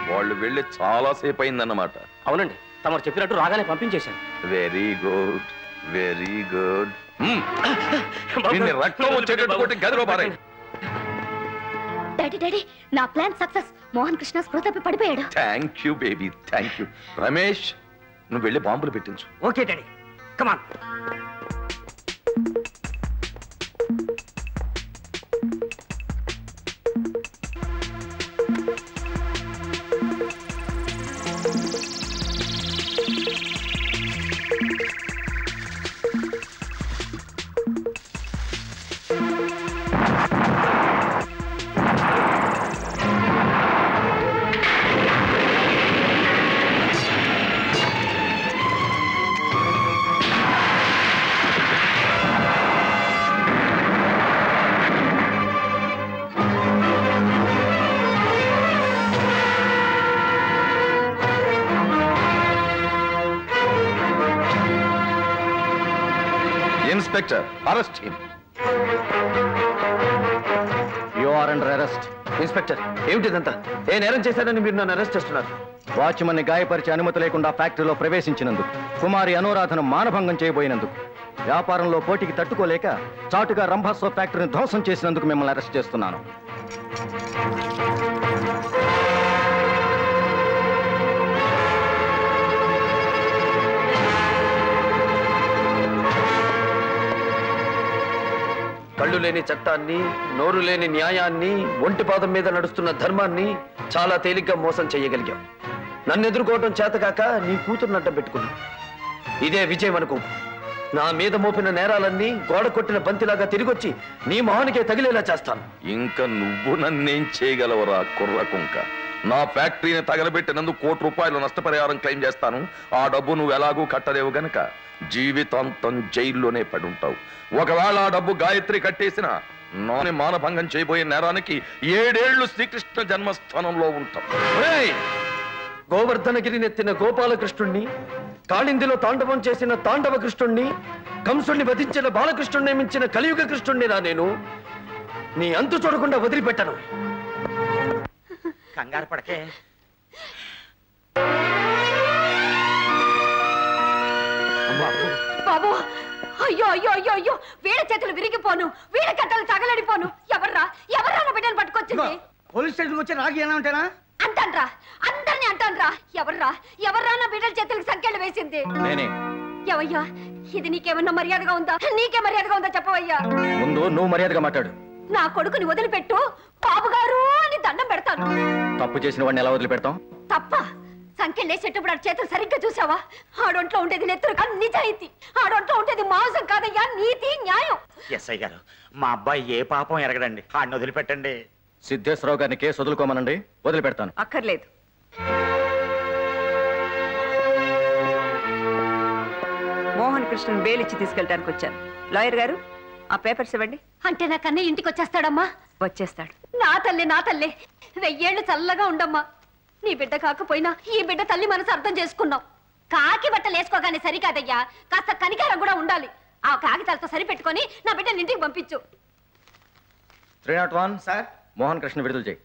వాళ్ళు వెళ్ళి చాలా సేపు అయిందన్నమాట అవునండి తమరు చెప్పినట్టు రాగానే పంపించేశాను వెరీ గుడ్ వెరీ గుడ్ దీన్ని రక్తం వచ్చేటట్టు కొట్టి గదిలో పారాయి డాడీ డాడీ నా ప్లాన్ సక్సెస్ మోహన్ కృష్ణ స్పృహ తప్పి పడిపోయాడు thank you baby thank you Ramesh నువ్వు వెళ్ళి బాంబులు పెట్టించు okay daddy come on inspector arrest him you are under arrest inspector ఏమిటిదంతా ఏ నేరం చేశానని మీరు నన్ను అరెస్ట్ చేస్తున్నారు వాచ్మన్ ని గాయపరిచి అనుమతి లేకుండా ఫ్యాక్టరీలో ప్రవేశించినందుకు కుమారి అనురాధను మానభంగం చేయబోయినందుకు వ్యాపారంలో పోటీకి తట్టుకోలేక చాటుగా రంభాస్వ ఫ్యాక్టరీని ధ్వంసం చేసినందుకు మిమ్మల్ని అరెస్ట్ చేస్తున్నాను కళ్ళు లేని చట్టాన్ని నోరు లేని న్యాయాన్ని ఒంటి పాదం మీద నడుస్తున్న ధర్మాన్ని చాలా తేలిగ్గా మోసం చేయగలిగాం నన్ను ఎదుర్కోవటం చేతకాక నీ కూతురు అడ్డం పెట్టుకున్నా ఇదే విజయం అనుకో నా మీద మోపిన నేరాలన్నీ గోడ కొట్టిన బంతిలాగా తిరిగొచ్చి నీ మొహానికే తగిలేలా చేస్తాను ఇంకా నువ్వు నన్నేం చేయగలవరా కుర్ర కుంక నా ఫ్యాక్టరీని తగలబెట్టినందుకు కోటి రూపాయలు నష్టపరిహారం క్లెయిమ్ చేస్తాను ఆ డబ్బు నువ్వు ఎలాగూ కట్టలేవు గనక జీవితాంతం జైల్లోనే పడి ఉంటావు ఒకవేళ ఆ డబ్బు గాయత్రి కట్టేసిన నాని మానభంగం చేయబోయే నేరానికి ఏడేళ్లు శ్రీకృష్ణ జన్మస్థానంలో ఉంటాం ఒరేయ్! గోవర్ధనగిరి నెత్తిన గోపాలకృష్ణుణ్ణి కాళిందిలో తాండవం చేసిన తాండవ కృష్ణుణ్ణి కంసుణ్ణి వధించిన బాలకృష్ణుణ్ణి మించిన కలియుగ కృష్ణుణ్ణి రా నేను నీ అంతు చూడకుండా వదిలిపెట్టను కంగారు పడకే బాబు అయ్యో అయ్యో అయ్యో అయ్యో వీడ చేతులు విరిగిపోను వీడ కట్టలు తగలడిపోను ఎవర్రా ఎవర్రా నా బిడ్డను పట్టుకొచ్చింది పోలీస్ స్టేషన్కి వచ్చి రాగి ఎలా ఉంటానా అంటాన్రా అందరిని అంటాన్రా ఎవర్రా ఎవర్రా నా బిడ్డల చేతులకు సంఖ్యలు వేసింది నేనే ఎవయ్యా ఇది నీకేమన్నా మర్యాదగా ఉందా నీకే మర్యాదగా ఉందా చెప్పవయ్యా ముందు నువ్వు మర్యాదగా మాట్లాడు నా కొడుకుని వదిలిపెట్టు బాబుగారు అని దండం పెడతాను తప్పు చేసిన వాడిని ఎలా వదిలిపెడతాం తప్ప సంఖ్యలు వేసేటప్పుడు ఆ చేతులు సరిగ్గా చూసావా ఆడొంట్లో ఉండేది నెత్తురు కాదు నిజాయితీ ఆడొంట్లో ఉండేది మాంసం కాదయ్యా నీతి న్యాయం ఎస్ఐ గారు మా అబ్బాయి ఏ పాపం ఎరగడండి ఆడిని వదిలిపెట్టండి సిద్ధేశ్వరరావు గారిని కేసు వదులుకోమనండి వదిలిపెడతాను అక్కర్లేదు మోహన్ కృష్ణన్ బెయిల్ ఇచ్చి తీసుకెళ్ళడానికి వచ్చాను లాయర్ గారు ఆ పేపర్స్ ఇవ్వండి అంటే నా కన్నయ్య ఇంటికి వచ్చేస్తాడమ్మా వచ్చేస్తాడు నా తల్లి నా తల్లి వెయ్యేళ్ళు చల్లగా ఉండమ్మా నీ బిడ్డ కాకపోయినా ఈ బిడ్డ తల్లి మనసు అర్థం చేసుకున్నాం కాకి బట్టలు వేసుకోగానే సరికాదయ్యా కాస్త కనికారం కూడా ఉండాలి ఆ కాగితాలతో సరిపెట్టుకొని నా బిడ్డని ఇంటికి పంపించు three nought one sir Mohan Krishna విడుదల చేయి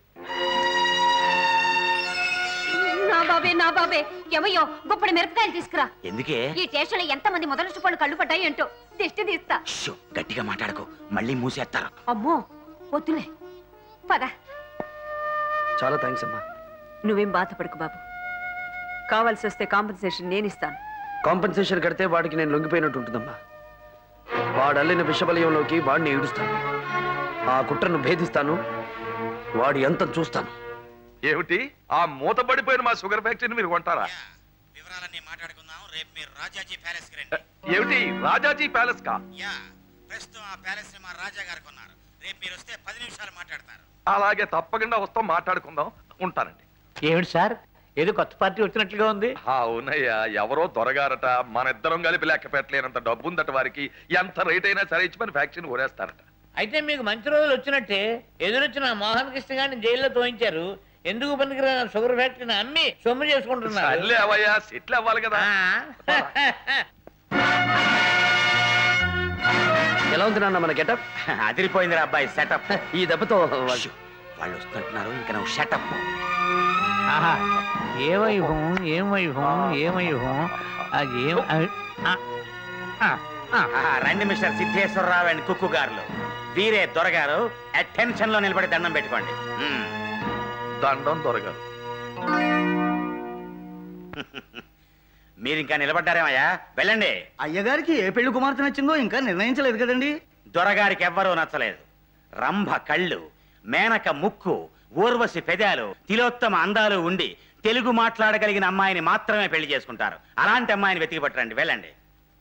నా బాబే నా బాబే ఏమయ్యో గుప్పడి మిరపకాయలు తీసుకురా ఎందుకే ఈ స్టేషన్లో ఎంత మంది మొదటి పళ్ళు కళ్ళు పడ్డాయి ఏంటో దిష్టి తీస్తా షో, గట్టిగా మాట్లాడకు మళ్ళీ మూసేస్తారు అమ్మో వద్దులే పద చాలా థ్యాంక్స్ అమ్మా నువ్వేం బాధపడకు బాబు కావాల్సి వస్తే కాంపెన్సేషన్ నేను ఇస్తాను కాంపెన్సేషన్ కడితే వాడికి నేను లొంగిపోయినట్టు ఉంటుందమ్మా వాడల్లిన విషబలయంలోకి వాడిని ఈడుస్తాను ఆ కుట్రను భేదిస్తాను వాడి అంతం చూస్తాను ఏమిటి ఆ మూతపడిపోయిన మా షుగర్ ఫ్యాక్టరీని మీరు కొంటారా వివరాలన్నీ మాట్లాడుకుందాం రేపు మీరు రాజాజీ ప్యాలెస్ కి రండి ఏమిటి రాజాజీ ప్యాలెస్ కా యా ప్రస్తుతం ఆ ప్యాలెస్ ని మా రాజా గారు కొన్నారు రేపు మీరు వస్తే పది నిమిషాలు మాట్లాడతారు అలాగే తప్పకుండా వస్తాం మాట్లాడుకుందాం ఉంటానండి ఏమిటి సార్ ఏదో కొత్త పార్టీ వచ్చినట్లుగా ఉంది అవునయ్యా ఎవరో దొరగారట మన ఇద్దరం కలిపి లెక్క పెట్టలేనంత డబ్బు ఉందట వారికి ఎంత రేట్ అయినా సరే ఇచ్చి మన ఫ్యాక్టరీని కొనేస్తారట అయితే మీకు మంచి రోజులు వచ్చినట్టే ఎదురొచ్చిన మోహన్ కృష్ణ గారిని జైల్లో తోయించారు ఎందుకు పనికిరాని షుగర్ ఫ్యాక్టరీని అమ్మి సొమ్ము చేసుకుంటున్నారు సర్లే అవయ్యా సెటిల్ అవ్వాలి కదా ఆ. ఎలా ఉంది నాన్న మన గెటప్ అదిరిపోయిందిరా అబ్బాయి సెటప్ ఈ దెబ్బతో వాళ్ళు వాళ్ళు వస్తున్నట్టున్నారు ఇంకా నువ్వు షటప్ ఆహా ఏ వైభవం ఏం వైభవం ఏం వైభవం అది ఏం అది- ఆ, ఆ, ఆ. ఆహా, రండి మిస్టర్ సిద్ధేశ్వరరావు అండ్ కుక్కు గారులు వీరే దొరగారు అటెన్షన్ లో నిలబడి దండం పెట్టుకోండి మ్మ్. దండం దొరగారు మీరు ఇంకా నిలబడ్డారేమయ్యా వెళ్ళండి అయ్యగారికి ఏ పెళ్లి కుమార్తె నచ్చిందో ఇంకా నిర్ణయించలేదు కదండి దొరగారికి ఎవ్వరూ నచ్చలేదు రంభ కళ్ళు మేనక ముక్కు ఊర్వశి పెదాలు తిలోత్తమ అందాలు ఉండి తెలుగు మాట్లాడగలిగిన అమ్మాయిని మాత్రమే పెళ్లి చేసుకుంటారు అలాంటి అమ్మాయిని వెతికి పట్టరండి వెళ్ళండి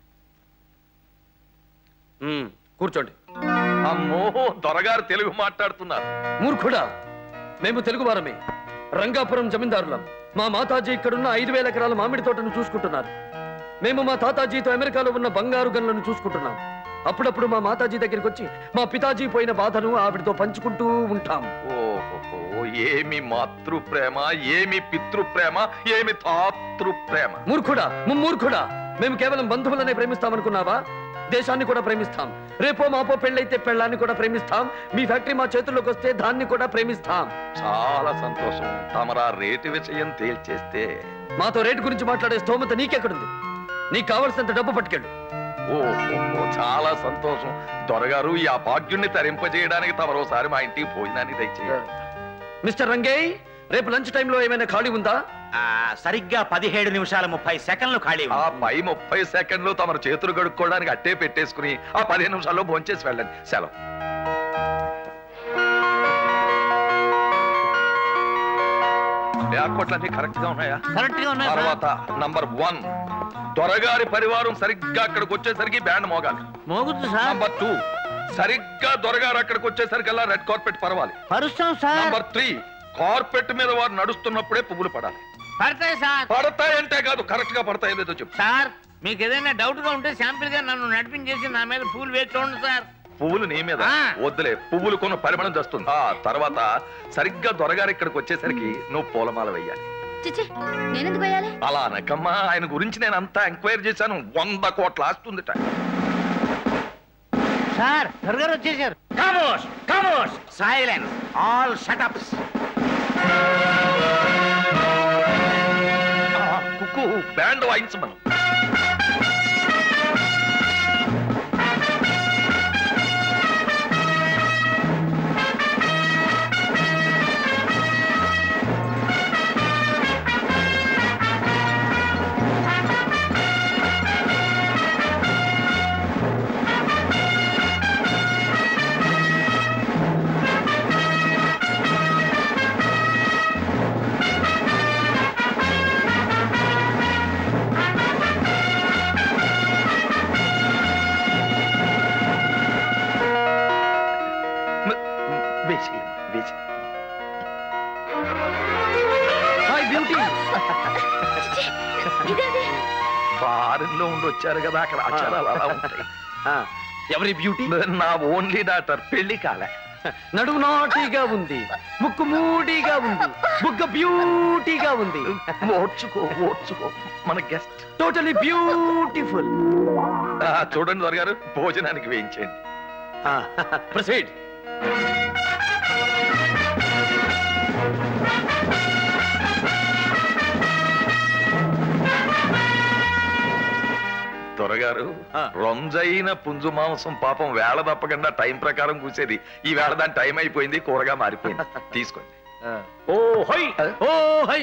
మ్మ్, కూర్చోండి అమ్మో దొరగారు తెలుగు మాట్లాడుతున్నారు మూర్ఖుడా మేము తెలుగు వారమే రంగాపురం జమీందారులం మా మాతాజీ ఇక్కడున్న ఐదు వేల ఎకరాల మామిడి తోటను చూసుకుంటున్నారు మేము మా తాతాజీతో అమెరికాలో ఉన్న బంగారు గనులను చూసుకుంటున్నాం అప్పుడప్పుడు మా మాతాజీ దగ్గరికి వచ్చి మా పితాజీ పోయిన బాధను ఆవిడతో పంచుకుంటూ ఉంటాం ఓహో ఏమి మాతృ ప్రేమ ఏమి పితృ ప్రేమ ఏమి తాతృ ప్రేమ మూర్ఖుడా ముమ్మూర్ఖుడా మేము కేవలం బంధువులనే ప్రేమిస్తామనుకున్నావా దేశాన్ని కూడా ప్రేమిస్తాం రేపో మాపో పెళ్ళైతే పెళ్ళాన్ని కూడా ప్రేమిస్తాం మీ ఫ్యాక్టరీ మా చేతుల్లోకి వస్తే దాన్ని కూడా ప్రేమిస్తాం చాలా సంతోషం తమరా రేటు విషయం తేల్చేస్తే మాతో రేటు గురించి మాట్లాడే స్తోమత నీకెక్కడుంది నీకు కావలసినంత డబ్బు పట్టుకెళ్ళు ఓహో చాలా సంతోషం దొరగారు ఈ అభాగ్యుణ్ణి తరింపజేయడానికి తమరోసారి మా ఇంటికి భోజనాన్ని దయచేయాలి మిస్టర్ రంగేయ్ రేపు లంచ్ టైంలో ఏమైనా ఖాళీ ఉందా ఆ, సరిగ్గా పదిహేడు నిమిషాల ముప్పై సెకండ్లు ఖాళీ ఆ ఉంది. పై ముప్పై సెకండ్లు తమరు చేతులు కడుక్కోవడానికి అట్టే పెట్టేసుకుని ఆ పదిహేను నిమిషాల్లో భోంచేసి వెళ్ళండి సెలవు బ్యాక్కోట్లన్నీ కరెక్ట్ గా ఉన్నాయా కరెక్ట్ గా ఉన్నాయి సార్. తర్వాత నంబర్ వన్ దొరగారి పరివారం సరిగ్గా అక్కడికి వచ్చేసరికి బ్యాండ్ మోగాలి మోగుద్దు సార్ నంబర్ టూ సరిగ్గా దొరగారు అక్కడికి వచ్చేసరికల్లా రెడ్ కార్పెట్ పరవాలి పరుస్తాం సార్ నంబర్ త్రీ కార్పెట్ మీద వారు నడుస్తున్నప్పుడే పువ్వులు పడాలి పడతాయి సార్ పడతాయంటే కాదు కరెక్ట్ గా పడతాయి లేదో చెప్పు సార్ మీకు ఏదైనా డౌట్ గా ఉంటే శాంపిల్ గా నన్ను నడిపించేసి నా మీద పూలు వేసి చూడండి సార్ పువ్వులు నీ మీద ఆ. వద్దులే పువ్వులు కొన్న పరిమాణం తెస్తుంది ఆ తర్వాత సరిగ్గా దొరగారు ఇక్కడికి వచ్చేసరికి నువ్వు పూలమాల వెయ్యాలి చిచి నేనెందుకు వేయాలి అలా అనకమ్మా ఆయన గురించి నేను అంతా ఎంక్వైరీ చేశాను వంద కోట్ల ఆస్తుందిట సార్ త్వరగా వచ్చేసారు ఖమోష్ ఖమోష్ సైలెన్స్ ఆల్ షటప్స్ ఆ, కుక్కు బ్యాండ్ వాయించమను వేసి వేసి హాయ్ బ్యూటీ చిచి, ఇదేంటి ఫారెన్ లో ఉండి వచ్చారు కదా అక్కడ ఆచారాలు అలా ఉంటాయి ఎవరి బ్యూటీ నా ఓన్లీ డాటర్ పెళ్లి కాలే నడుము నాటీగా ఉంది ముక్కు మూడీగా ఉంది బుగ్గ బ్యూటీగా ఉంది ఓడ్చుకో ఓడ్చుకో మన గెస్ట్ టోటలీ బ్యూటిఫుల్ చూడండి దొరగారు భోజనానికి వేయించండి ప్రొసీడ్ దొరగారు రొంజైన పుంజు మాంసం పాపం వేళ తప్పకుండా టైం ప్రకారం కూసేది ఈ వేళ దాని టైం అయిపోయింది కూరగా మారిపోయింది తీసుకోండి ఓ హై ఓ హై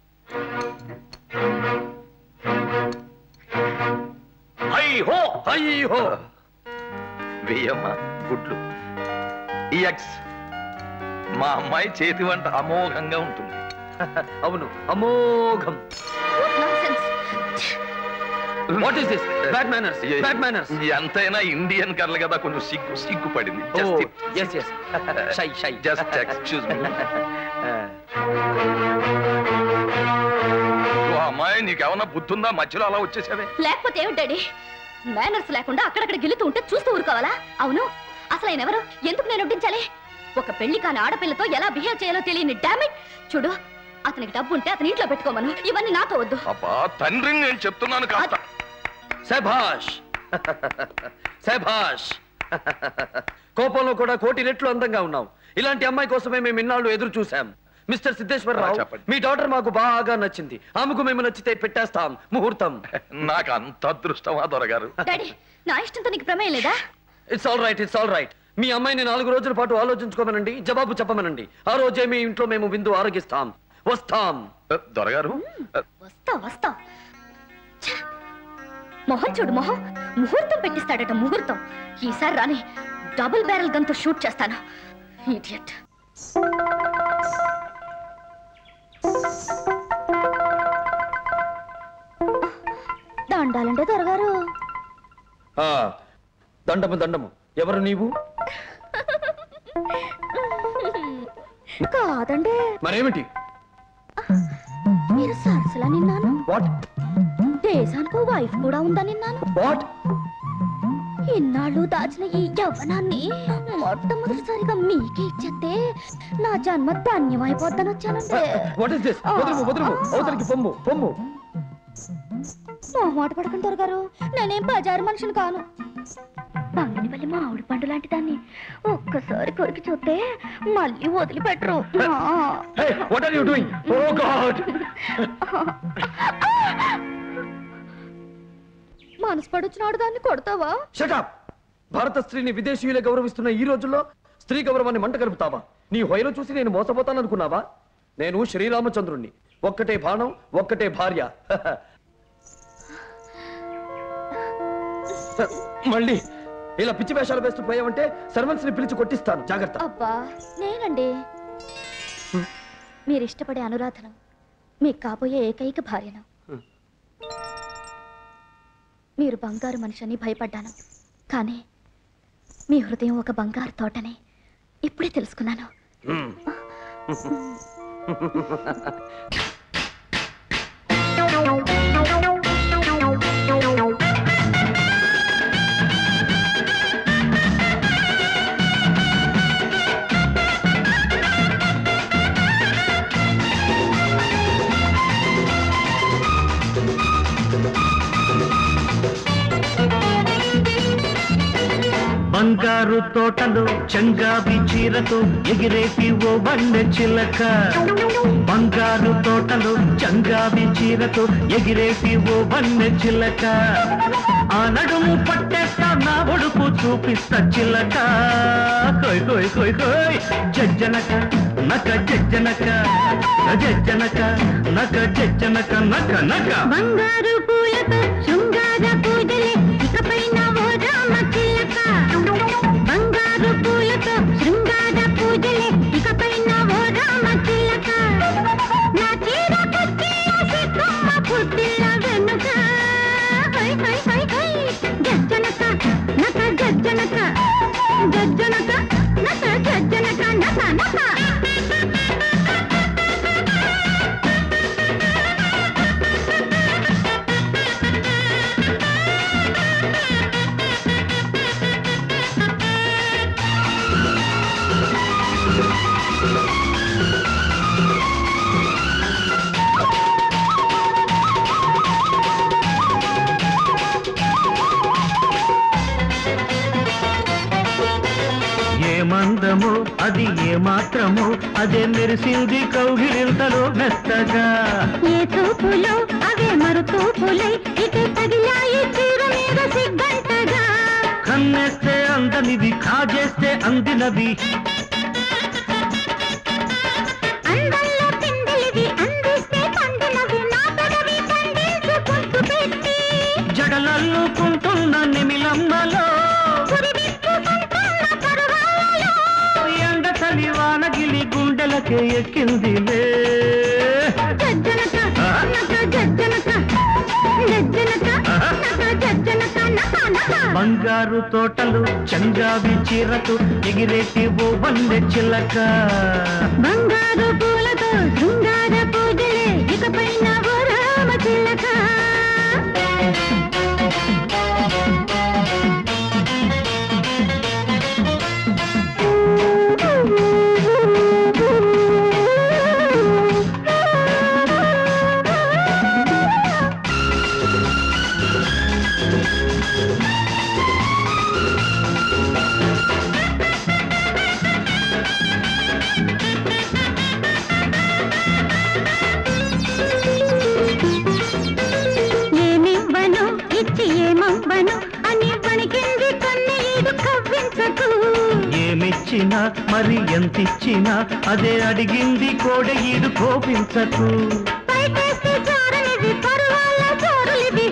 హై హో హై హో వెయ్యమ్మ గుడ్లు ఈ ఎగ్స్ మా అమ్మాయి చేతి వంట అమోఘంగా ఉంటుంది అవును అమోఘం nonsense what is this bad manners bad manners ఎంతైనా ఇండియన్ కర్లు కదా కొంచెం సిగ్గు సిగ్గు పడింది oh yes yes shy shy just excuse me అమ్మాయి నీకేమన్నా బుద్ధుందా మధ్యలో అలా వచ్చేసావే లేకపోతే ఏమిటి డాడీ మేనర్స్ లేకుండా అక్కడక్కడ గిల్లుతూ ఉంటే చూస్తూ ఊరుకోవాలా అవును అసలు ఆయన ఎవరు ఎందుకు నేను వడ్డించాలి ఒక పెళ్లి కాని ఆడపిల్లతో ఎలా బిహేవ్ చేయాలో తెలియని డామిట్ చూడు అతనికి డబ్బు ఉంటే అతని ఇంట్లో పెట్టుకోమను ఇవన్నీ నాతో వద్దు అబ్బా తండ్రి నేను చెప్తున్నాను కాస్త శభాష్ శభాష్ కోపంలో కూడా కోటి రెట్లు అందంగా ఉన్నావు ఇలాంటి అమ్మాయి కోసమే మేము ఇన్నాళ్ళు ఎదురు చూసాం మిస్టర్ సిద్ధేశ్వరరావు ఆ, చెప్పండి. మీ డాటర్ మాకు బాగా నచ్చింది ఆమెకు మేము నచ్చితే పెట్టేస్తాం ముహూర్తం నాకు అంత అదృష్టమా దొరగారు డాడీ నా ఇష్టంతో నీకు ప్రమేయం లేదా it's all right it's all right మీ అమ్మాయిని నాలుగు రోజుల పాటు ఆలోచించుకోమనండి జవాబు చెప్పమనండి ఆ రోజే మీ ఇంట్లో మేము విందు ఆరగిస్తాం వస్తాం దొరగారు వస్తా వస్తా ఛ! మొహం చూడు మొహం ముహూర్తం పెట్టిస్తాడట ముహూర్తం ఈసారి రాని డబుల్ బ్యారెల్ గన్తో షూట్ చేస్తాను ఇడియట్ దండాలంటే దొరగారు ఆ, దండము దండము ఎవరు నీవు కాదండి మరేమిటి మీరు సరసలా నిన్నాను వాట్ దేశానికి వైఫ్ కూడా ఉందని నిన్నాను వాట్ ఇన్నాళ్ళు దాచిన ఈ యవ్వనాన్ని మొట్టమొదటిసారిగా మీకే ఇచ్చేస్తే నా జన్మ ధన్యమైపోద్దని వచ్చానంటే వాట్ ఇస్ దిస్ వదులు వదులు అవతలికి పొమ్ము పొమ్ము మొహమాట పడకండి దొరగారు నేనేం బజారు మనిషిని కాను పంగిని వెళ్ళి మామిడి పండు లాంటి దాన్ని ఒక్కసారి కొరికి చూస్తే మళ్ళీ వదిలిపెట్టరు hey what are you doing oh God మనసు పడొచ్చినాడు దాన్ని కొడతావా షట్ అప్ భారత స్త్రీని విదేశీయులే గౌరవిస్తున్న ఈ రోజుల్లో స్త్రీ గౌరవాన్ని మంట కలుపుతావా నీ హొయలు చూసి నేను మోసపోతాననుకున్నావా నేను శ్రీరామచంద్రుణ్ణి ఒక్కటే బాణం ఒక్కటే భార్య మళ్ళీ ఇలా పిచ్చి వేషాలు వేస్తూ పోయావంటే సర్వెంట్స్ ని పిలిచి కొట్టిస్తాను జాగ్రత్త అబ్బా నేనండి మీరు ఇష్టపడే అనురాధనం మీకు కాబోయే ఏకైక భార్యను మీరు బంగారు మనిషి అని భయపడ్డాను కానీ మీ హృదయం ఒక బంగారు తోటని ఇప్పుడే తెలుసుకున్నాను బంగారు తోటలో చంగావి చీరతో ఎగిరేటి ఓ బండె చిలక బంగారు తోటలో చంగావి చీరతో ఎగిరేటి ఓ బండె చిలక ఆ నడుము పట్టేస్తా నా ఒడుపు చూపిస్తా చిలక హోయ్ హోయ్ హోయ్ హోయ్ జజ్జనక నక జజ్జనక జజ్జనక నక జజ్జనక నక నక బంగారు పూలతో శృంగార పూజలే ఇకపైన ఓ రామ చిలక బంగారు పూలతో శృంగార పూజలే ఇకపైన ఓ రామ చిలక నా చీర కట్టేసి కొమ్మ పుట్టిన వెనుక హై హై హై హై గజ్జనక నక గజ్జనక గజ్జనక నక గజ్జనక నక నక ఏ మందము అది ఏ మాత్రము అదే మెరిసింది కౌగిలింతలో మెత్తగా ఏ తూపులో అవే మరు తూపులై ఇటు తగిలాయి చీర మీద సిగ్గంటగా కన్నేస్తే అందనిది కాజేస్తే అందినవి అందంలో పిందెలివి అందిస్తే పండినవి నా పెదవి పండించుకుంటూ పెట్టి జడలల్లుకుంటున్న నిమిలమ్మలో పురివిప్పుకుంటున్న పరువాలలో ఎండ చలి వానగిలి గుండెలకే ఎక్కిందిలే జజ్జనక నక జజ్జనక జజ్జనక నక జజ్జనక నక నక బంగారు తోటలు చంగావి చీరతో ఎగిరేటి ఓ వందె చిలక బంగారు పూలతో శృంగార పూజలే ఇకపైన ఓ రామ చిలక ఆ ఎంతిచ్చినా మరి ఎంతిచ్చినా అదే అడిగింది కోడ ఈడు కోపించకు పైటేస్తే చారలివి పరువాల చోరులివి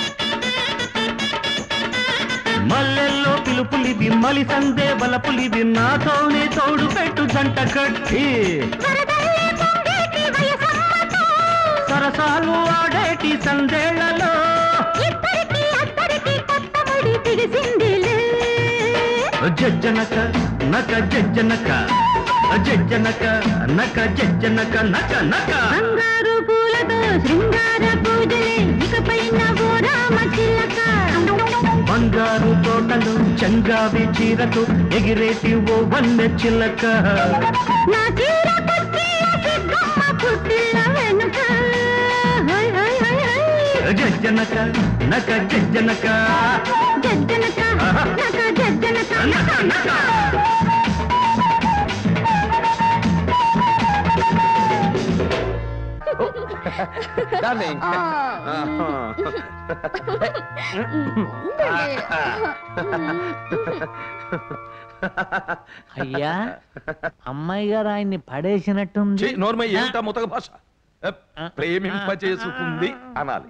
మల్లెల్లో పిలుపులివి మలి సందే బలపులివి నాతోనే తోడు పెట్టు జంట కట్టి వరదల్లే పొంగేటి వయసమ్మతో సరసాలు ఆడేటి సందేళ్లలో ఇద్దరికి అద్దరికి కొత్త ముడి పిడిసిందిలే జజ్జనక నక జజ్జనక జజ్జనక నక జజ్జనక నక నక బంగారు పూలతో శృంగార పూజలే ఇకపైన ఓ రామ చిలక బంగారు తోటలు చంగావి చీరతో ఎగిరేటి ఓ వన్నె చిల్లక నా చీర కుర్చీల సిగ్గమ్మ పుట్టిల్ల వెనుక హై హై హై హై జజ్జనక నక జజ్జనక జజ్జనక నక జజ్జనక నక నక డార్లింగ్ అయ్యా అమ్మాయి గారు ఆయన్ని పడేసినట్టుంది ఛీ, నోర్మయ్య ఏమిటా ముతక భాష ఎప్, ప్రేమింపచేసుకుంది అనాలి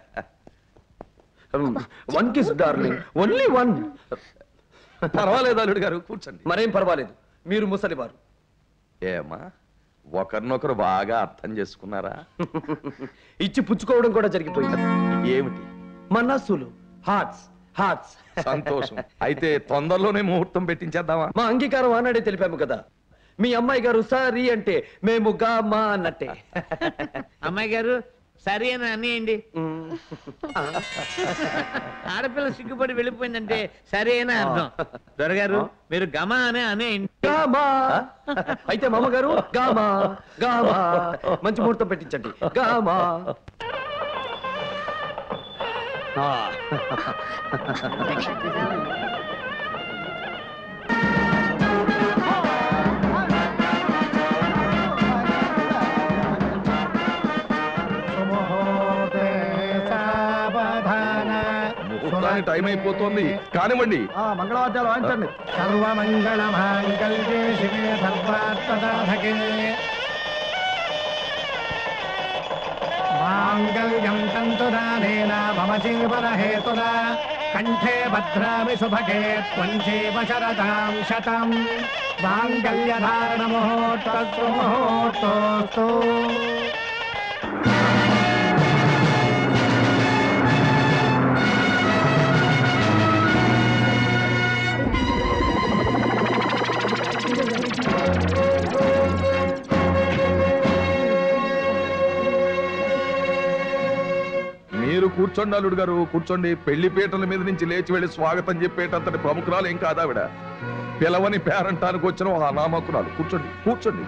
one kiss darling only one పర్వాలేదు అల్లుడు గారు కూర్చోండి మరేం పర్వాలేదు మీరు ముసలివారు ఏమా ఒకరినొకరు బాగా అర్థం చేసుకున్నారా ఇచ్చి పుచ్చుకోవడం కూడా జరిగిపోయింది ఏమిటి మనస్సులు హార్ట్స్ హార్ట్స్ సంతోషం అయితే తొందరలోనే ముహూర్తం పెట్టించేద్దామా మా అంగీకారం ఆనాడే తెలిపాము కదా మీ అమ్మాయి గారు సారీ అంటే మేము గా మా అన్నట్టే అమ్మాయి గారు సరే అని అనేయండి ఆడపిల్ల సిగ్గుపడి వెళ్ళిపోయిందంటే సరే అని అర్థం దొరగారు మీరు గమ అనే అనేయండి గామా అయితే మామగారు గామా గామా మంచి ముహూర్తం పెట్టించండి గామా ఆ. ముహూర్తానికి టైం అయిపోతుంది కానివ్వండి మంగళవాద్యాలు వాయించండి సర్వమంగళ మాంగళ్యే శివే సర్వార్థదాధకే మాంగళ్యం తంతుదానేన మమ జీవన హేతునా కంఠే భద్రామి శుభగే త్వం జీవ శరదాం శతం మాంగళ్యధారణ ముహూర్తస్సు ముహూర్తోస్తు మీరు కూర్చోండి అల్లుడు గారు కూర్చోండి పెళ్లి పీటల మీద నుంచి లేచి వెళ్ళి స్వాగతం చెప్పేటంతటి ప్రముఖురాలు ఏం కాదు ఆవిడ పిలవని పేరంటానికి వచ్చిన ఒక అనామకురాలు కూర్చోండి కూర్చోండి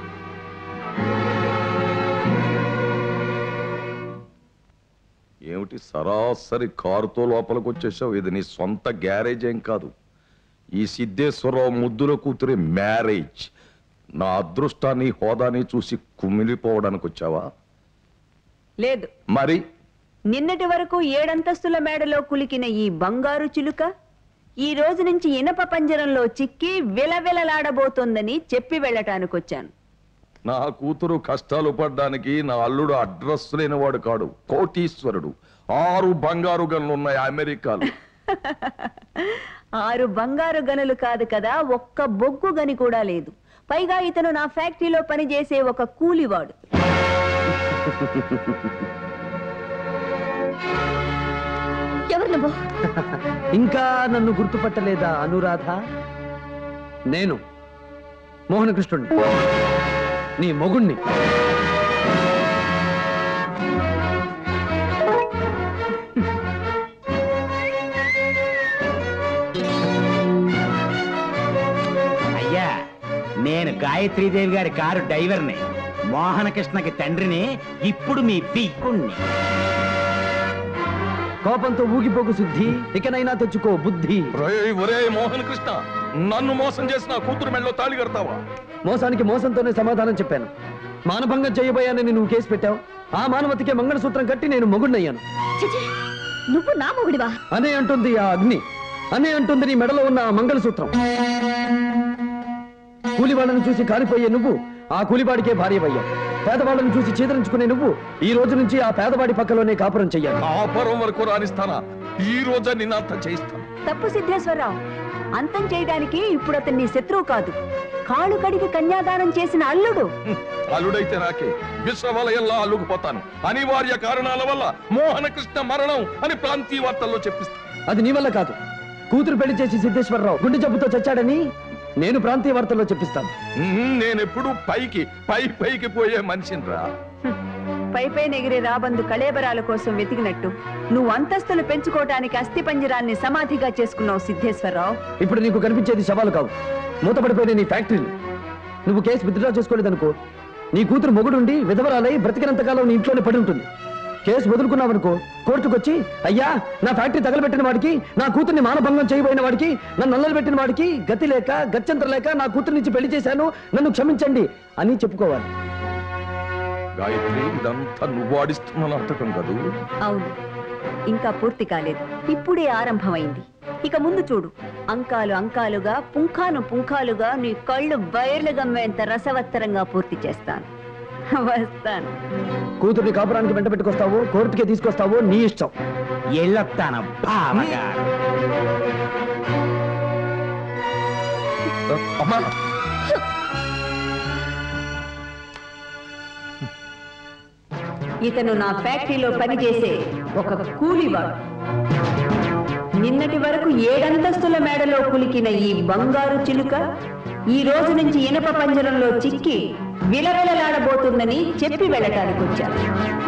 ఏమిటి సరాసరి కారుతో లోపలికి వచ్చేసావు ఇది నీ సొంత గ్యారేజ్ ఏం కాదు ఈ సిద్ధేశ్వరరావు ముద్దుల కూతురి మ్యారేజ్ నా అదృష్టాన్ని హోదాని చూసి కుమిలిపోవడానికి వచ్చావా లేదు మరి నిన్నటి వరకు ఏడంతస్తుల మేడలో కులికిన ఈ బంగారు చిలుక ఈ రోజు నుంచి ఇనప పంజరంలో చిక్కి విలవిలలాడబోతోందని చెప్పి వెళ్ళటానికొచ్చాను నా కూతురు కష్టాలు పడ్డానికి నా అల్లుడు అడ్రస్ లేనివాడు కాడు కోటీశ్వరుడు ఆరు బంగారు గనులు ఉన్నాయి అమెరికాలో ఆరు బంగారు గనులు కాదు కదా ఒక్క బొగ్గు గని కూడా లేదు పైగా ఇతను నా ఫ్యాక్టరీలో పనిచేసే ఒక కూలివాడు ఎవరు నువ్వు ఇంకా నన్ను గుర్తుపట్టలేదా అనురాధ నేను మోహనకృష్ణుణ్ణి నీ మొగుణ్ణి అయ్యా నేను గాయత్రీదేవి గారి కారు డ్రైవర్ని మోహనకృష్ణకి తండ్రిని ఇప్పుడు మీ పిక్కుణ్ణి కోపంతో ఊగిపోకు శుద్ధి ఇకనైనా తెచ్చుకో బుద్ధి ఒరేయ్, ఒరేయ్ మోహన్ కృష్ణ నన్ను మోసం చేసిన నా కూతురు మెళ్ళలో తాళి కడతావా మోసానికి మోసంతోనే సమాధానం చెప్పాను మానభంగం చేయబోయానని నువ్వు కేసు పెట్టావు ఆ మానవతికే మంగళసూత్రం కట్టి నేను మొగుడినయ్యాను చిచి నువ్వు నా మొగుడివా అనే అంటుంది ఆ అగ్ని అనే అంటుంది నీ మెడలో ఉన్న ఆ మంగళసూత్రం కూలివాళ్ళను చూసి కాలిపోయే నువ్వు ఆ కూలివాడికే భార్యవయ్యావు పేదవాళ్ళను చూసి చీదరించుకునే నువ్వు ఈ రోజు నుంచి ఆ పేదవాడి పక్కలోనే కాపురం చెయ్యాలి కాపురం వరకు రాణిస్తానా ఈ రోజే నిన్నంత చేయిస్తాను తప్పు సిద్ధేశ్వరరావు అంతం చేయడానికి ఇప్పుడు అతన్ని శత్రువు కాదు కాళ్ళు కడిగి కన్యాదానం చేసిన అల్లుడు హ్మ్. అల్లుడైతే నాకే విశ్వవలయంలా అల్లుకుపోతాను అనివార్య కారణాల వల్ల మోహనకృష్ణ మరణం అని ప్రాంతీయ వార్తల్లో చెప్పిస్తాను అది నీ వల్ల కాదు కూతురు పెళ్లి చేసి సిద్ధేశ్వరరావు గుండె జబ్బుతో చచ్చాడని నేను ప్రాంతీయ వార్తల్లో చెప్పిస్తాను నేనెప్పుడు పైకి పై పైకి పోయే మనిషిని రా పై పైన ఎగిరే రాబందు కళేబరాల కోసం వెతికినట్టు నువ్వు అంతస్తులు పెంచుకోవటానికి అస్థిపంజరాన్ని సమాధిగా చేసుకున్నావు సిద్ధేశ్వరరావు ఇప్పుడు నీకు కనిపించేది శవాలు కావు మూతపడిపోయిన నీ ఫ్యాక్టరీలు నువ్వు కేసు విత్డ్రా చేసుకోలేదనుకో నీ కూతురు మొగుడుండి విధవరాలై బ్రతికినంతకాలం నీ ఇంట్లోనే పడి ఉంటుంది కేసు వదులుకున్నావనుకో కోర్టుకొచ్చి అయ్యా నా ఫ్యాక్టరీ తగలబెట్టిన వాడికి నా కూతుర్ని మానభంగం చేయబోయిన వాడికి నన్ను నల్లలు పెట్టిన వాడికి గతి లేక గత్యంతరం లేక నా కూతురు నుంచి పెళ్లి చేశాను నన్ను క్షమించండి అని చెప్పుకోవాలి గాయత్రి ఇదంతా నువ్వు ఆడిస్తున్న నాటకం కదూ అవును ఇంకా పూర్తి కాలేదు ఇప్పుడే ఆరంభమైంది ఇక ముందు చూడు అంకాలు అంకాలుగా పుంఖాను పుంఖాలుగా నీ కళ్ళు బయర్లు గమ్మేంత రసవత్తరంగా పూర్తి చేస్తాను వస్తాను కూతుర్ని కాపురానికి వెంట పెట్టుకొస్తావో కోర్టుకే తీసుకొస్తావో నీ ఇష్టం ఎళ్ళొత్తాను బావగారు అమ్మా ఇతను నా ఫ్యాక్టరీలో పనిచేసే ఒక కూలివాడు నిన్నటి వరకు ఏడంతస్తుల మేడలో కులికిన ఈ బంగారు చిలుక ఈ రోజు నుంచి ఇనప పంజరంలో చిక్కి విలవిలలాడబోతుందని చెప్పి వెళ్ళటానికి వచ్చాను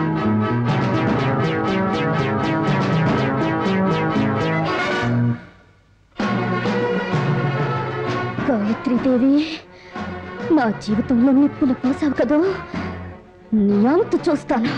గాయత్రీదేవి నా జీవితంలో నిప్పులు పోసావు కదూ నీ అంతు చూస్తాను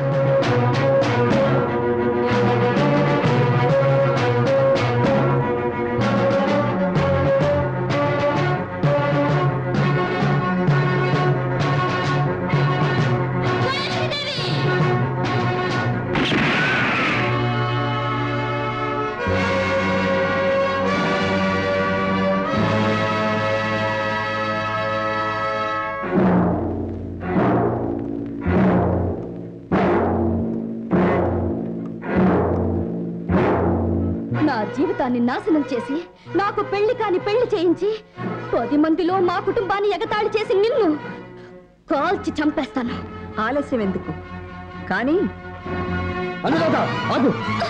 నా జీవితాన్ని నాశనం చేసి నాకు పెళ్లి కాని పెళ్లి చేయించి పది మందిలో మా కుటుంబాన్ని ఎగతాళి చేసి నిన్ను కాల్చి చంపేస్తాను ఆలస్యం ఎందుకు కానీ అనురాధ ఆగు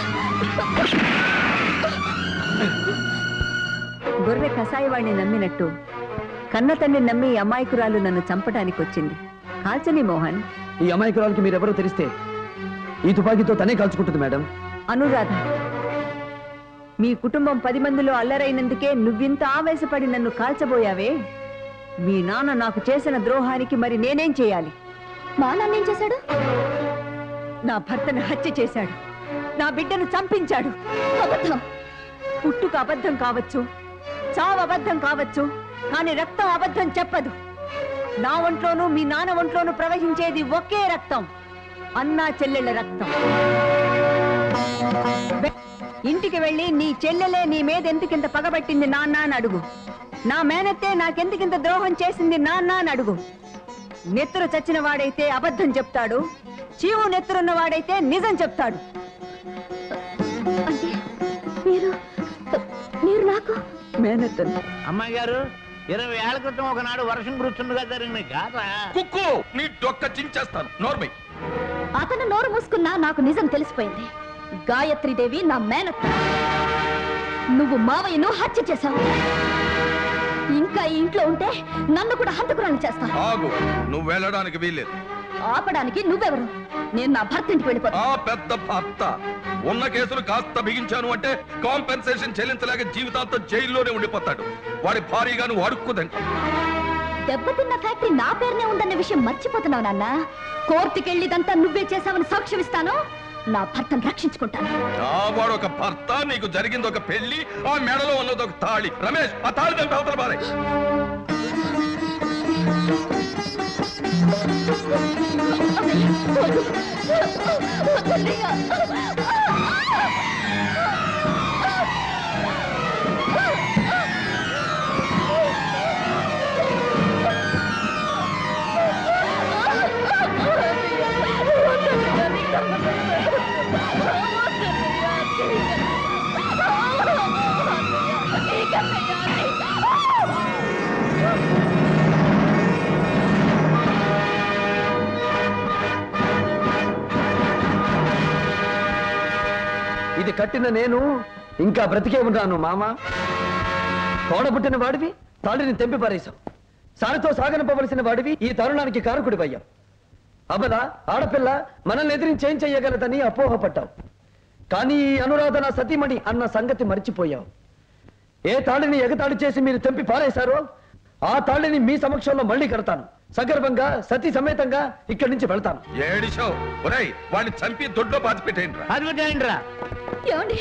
గొర్రె కసాయివాణ్ణి నమ్మినట్టు కన్న తండ్రి నమ్మి ఈ అమాయకురాలు నన్ను చంపడానికి వచ్చింది కాల్చని మోహన్ ఈ అమాయకురాలకి మీరెవరో తెలిస్తే ఈ తుపాకీతో తనే కాల్చుకుంటుంది మేడం అనురాధ మీ కుటుంబం పది మందిలో అల్లరైనందుకే నువ్వింత ఆవేశపడి నన్ను కాల్చబోయావే మీ నాన్న నాకు చేసిన ద్రోహానికి మరి నేనేం చేయాలి మా నాన్న ఏం చేశాడు నా భర్తను హత్య చేశాడు నా బిడ్డను చంపించాడు అబద్ధం పుట్టుక అబద్ధం కావచ్చు చావు అబద్ధం కావచ్చు కానీ రక్తం అబద్ధం చెప్పదు నా ఒంట్లోనూ మీ నాన్న ఒంట్లోనూ ప్రవహించేది ఒకే రక్తం అన్నా చెల్లెళ్ళ రక్తం వె- ఇంటికి వెళ్ళి నీ చెల్లెలే నీ మీద ఎందుకింత పగబట్టింది నాన్న అని అడుగు నా మేనత్తే నాకెందుకింత ద్రోహం చేసింది నాన్న అని అడుగు నెత్తురు చచ్చిన వాడైతే అబద్ధం చెప్తాడు చీవు నెత్తురున్న వాడైతే నిజం చెప్తాడు అంటే మీరు మీరు నాకు మేనత్తను అమ్మాయి గారు ఇరవై ఏళ్ల క్రితం ఒకనాడు వర్షం కురుచుండగా జరిగిన గాథ కుక్కు నీ డొక్క చించేస్తాను నోర్మై అతను నోరు మూసుకున్నా నాకు నిజం తెలిసిపోయింది గాయత్రీదేవి నా మేనత్త నువ్వు మావయ్యను హత్య చేశావు ఇంకా ఈ ఇంట్లో ఉంటే నన్ను కూడా హంతకురాలు చేస్తావు ఆగు నువ్వు వెళ్ళడానికి వీల్లేదు ఆపడానికి నువ్వెవరు నేను నా భర్త ఇంటికి వెళ్ళిపోతా ఆ పెద్ద భర్త ఉన్న కేసులు కాస్త బిగించాను అంటే కాంపెన్సేషన్ చెల్లించలేక జీవితాంతం జైల్లోనే ఉండిపోతాడు వాడి భారీగా నువ్వు అడుక్కుదంట దెబ్బతిన్న ఫ్యాక్టరీ నా పేరునే ఉందన్న విషయం మర్చిపోతున్నావు నాన్న కోర్టుకెళ్ళిదంతా నువ్వే చేశావని సాక్ష్యం ఇస్తాను నా భర్తను రక్షించుకుంటాను ఆ వాడు ఒక భర్త నీకు జరిగింది ఒక పెళ్లి ఆ మెడలో ఉన్నది ఒక తాళి రమేష్ ఆ తాళి దాని అవతల బారే ఇది కట్టిన నేను ఇంకా బ్రతికే ఉన్నాను మామ తోడబుట్టిన వాడివి తాళిని తెంపి పారేశావు సారితో సాగనిపోవలసిన వాడివి ఈ తరుణానికి కారకుడివయ్యావు అబల ఆడపిల్ల మనల్ని ఎదిరించి ఏం చెయ్యగలదని అపోహపడ్డావు కానీ ఈ అనురాధ నా సతీమణి అన్న సంగతి మర్చిపోయావు ఏ తాళిని ఎగతాళి చేసి మీరు తెంపి పారేశారో ఆ తాళిని మీ సమక్షంలో మళ్ళీ కడతాను సగర్భంగా సతీ సమేతంగా ఇక్కడి నుంచి వెళ్తాను ఏడిచావు ఒరేయ్ వాడిని చంపి దొడ్లో పాతి పెట్టేయండి అది పెట్టేయండి రా ఏమండి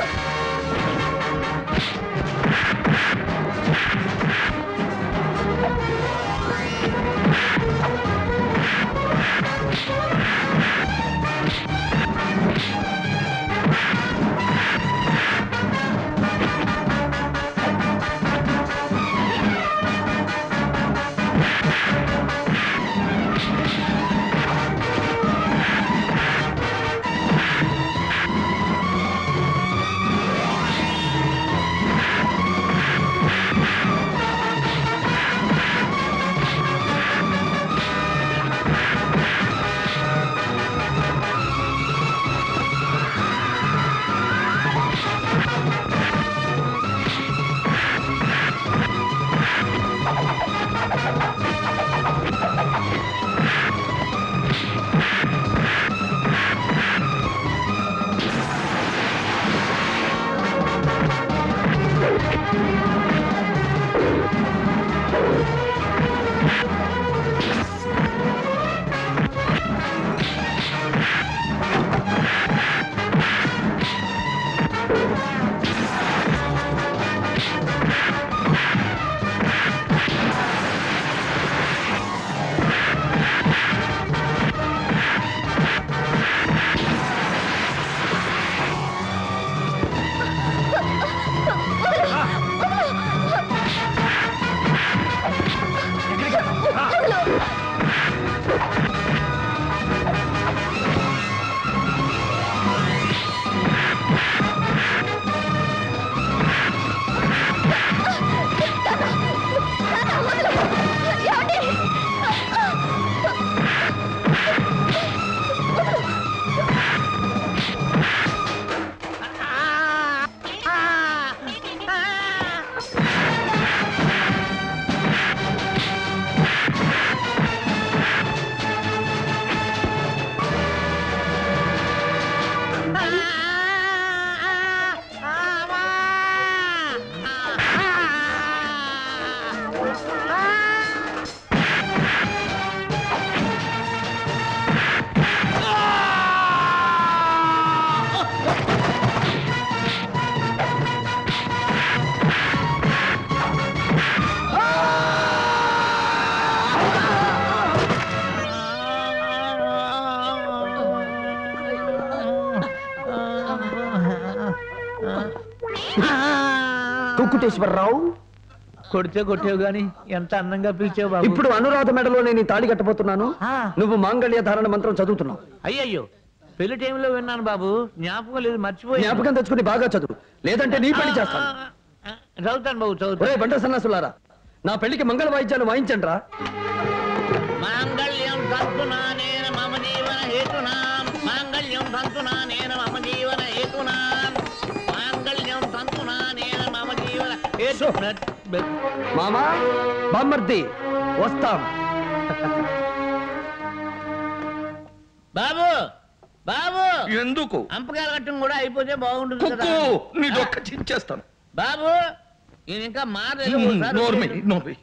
కుక్కుటేశ్వరరావు కొడితే కొట్టేవు గాని ఎంత అందంగా పిలిచావు బాబు ఇప్పుడు అనురాధ మెడలో నేను ఈ తాళి కట్టబోతున్నాను ఆ. నువ్వు మాంగళ్య ధారణ మంత్రం చదువుతున్నావు అయ్యయ్యో పెళ్లి టైంలో విన్నాను బాబు జ్ఞాపకం లేదు మర్చిపోయి జ్ఞాపకం తెచ్చుకుని బాగా చదువు లేదంటే నీ పెళ్లి చేస్తాను చదువుతాను బాబు చదువుతాను ఒరే బంట సన్నాసులారా నా పెళ్లికి మంగళ వాయిద్యాలు వాయించండి రా మాంగళ్యం తంతునా నేను మమ జీవన హేతునా మాంగళ్యం తంతునా నేను మమ జీవన హేతునా మాంగళ్యం తంతునా నేను మమ జీవన హేతు మామా బామ్మర్ది వస్తాం బాబు బాబు ఎందుకు అంపకాల కట్టం కూడా అయిపోతే బాగుంటుంది కదా కుక్కు నీ డొక్క చించేస్తాను బాబు నేను ఇంకా మారలేదు మ్మ్, ఒకసారి నోర్మి నోర్మి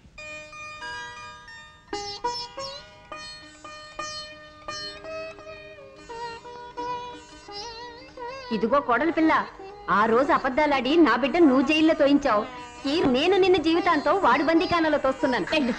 ఇదిగో కోడలి పిల్ల ఆ రోజు అబద్ధాలాడి నా బిడ్డ నువ్వు జైల్లో తోయించావు ఈ నేను నిన్న జీవితాంతో వాడు బందీకానాలో తోస్తున్నాను వెళ్ళు.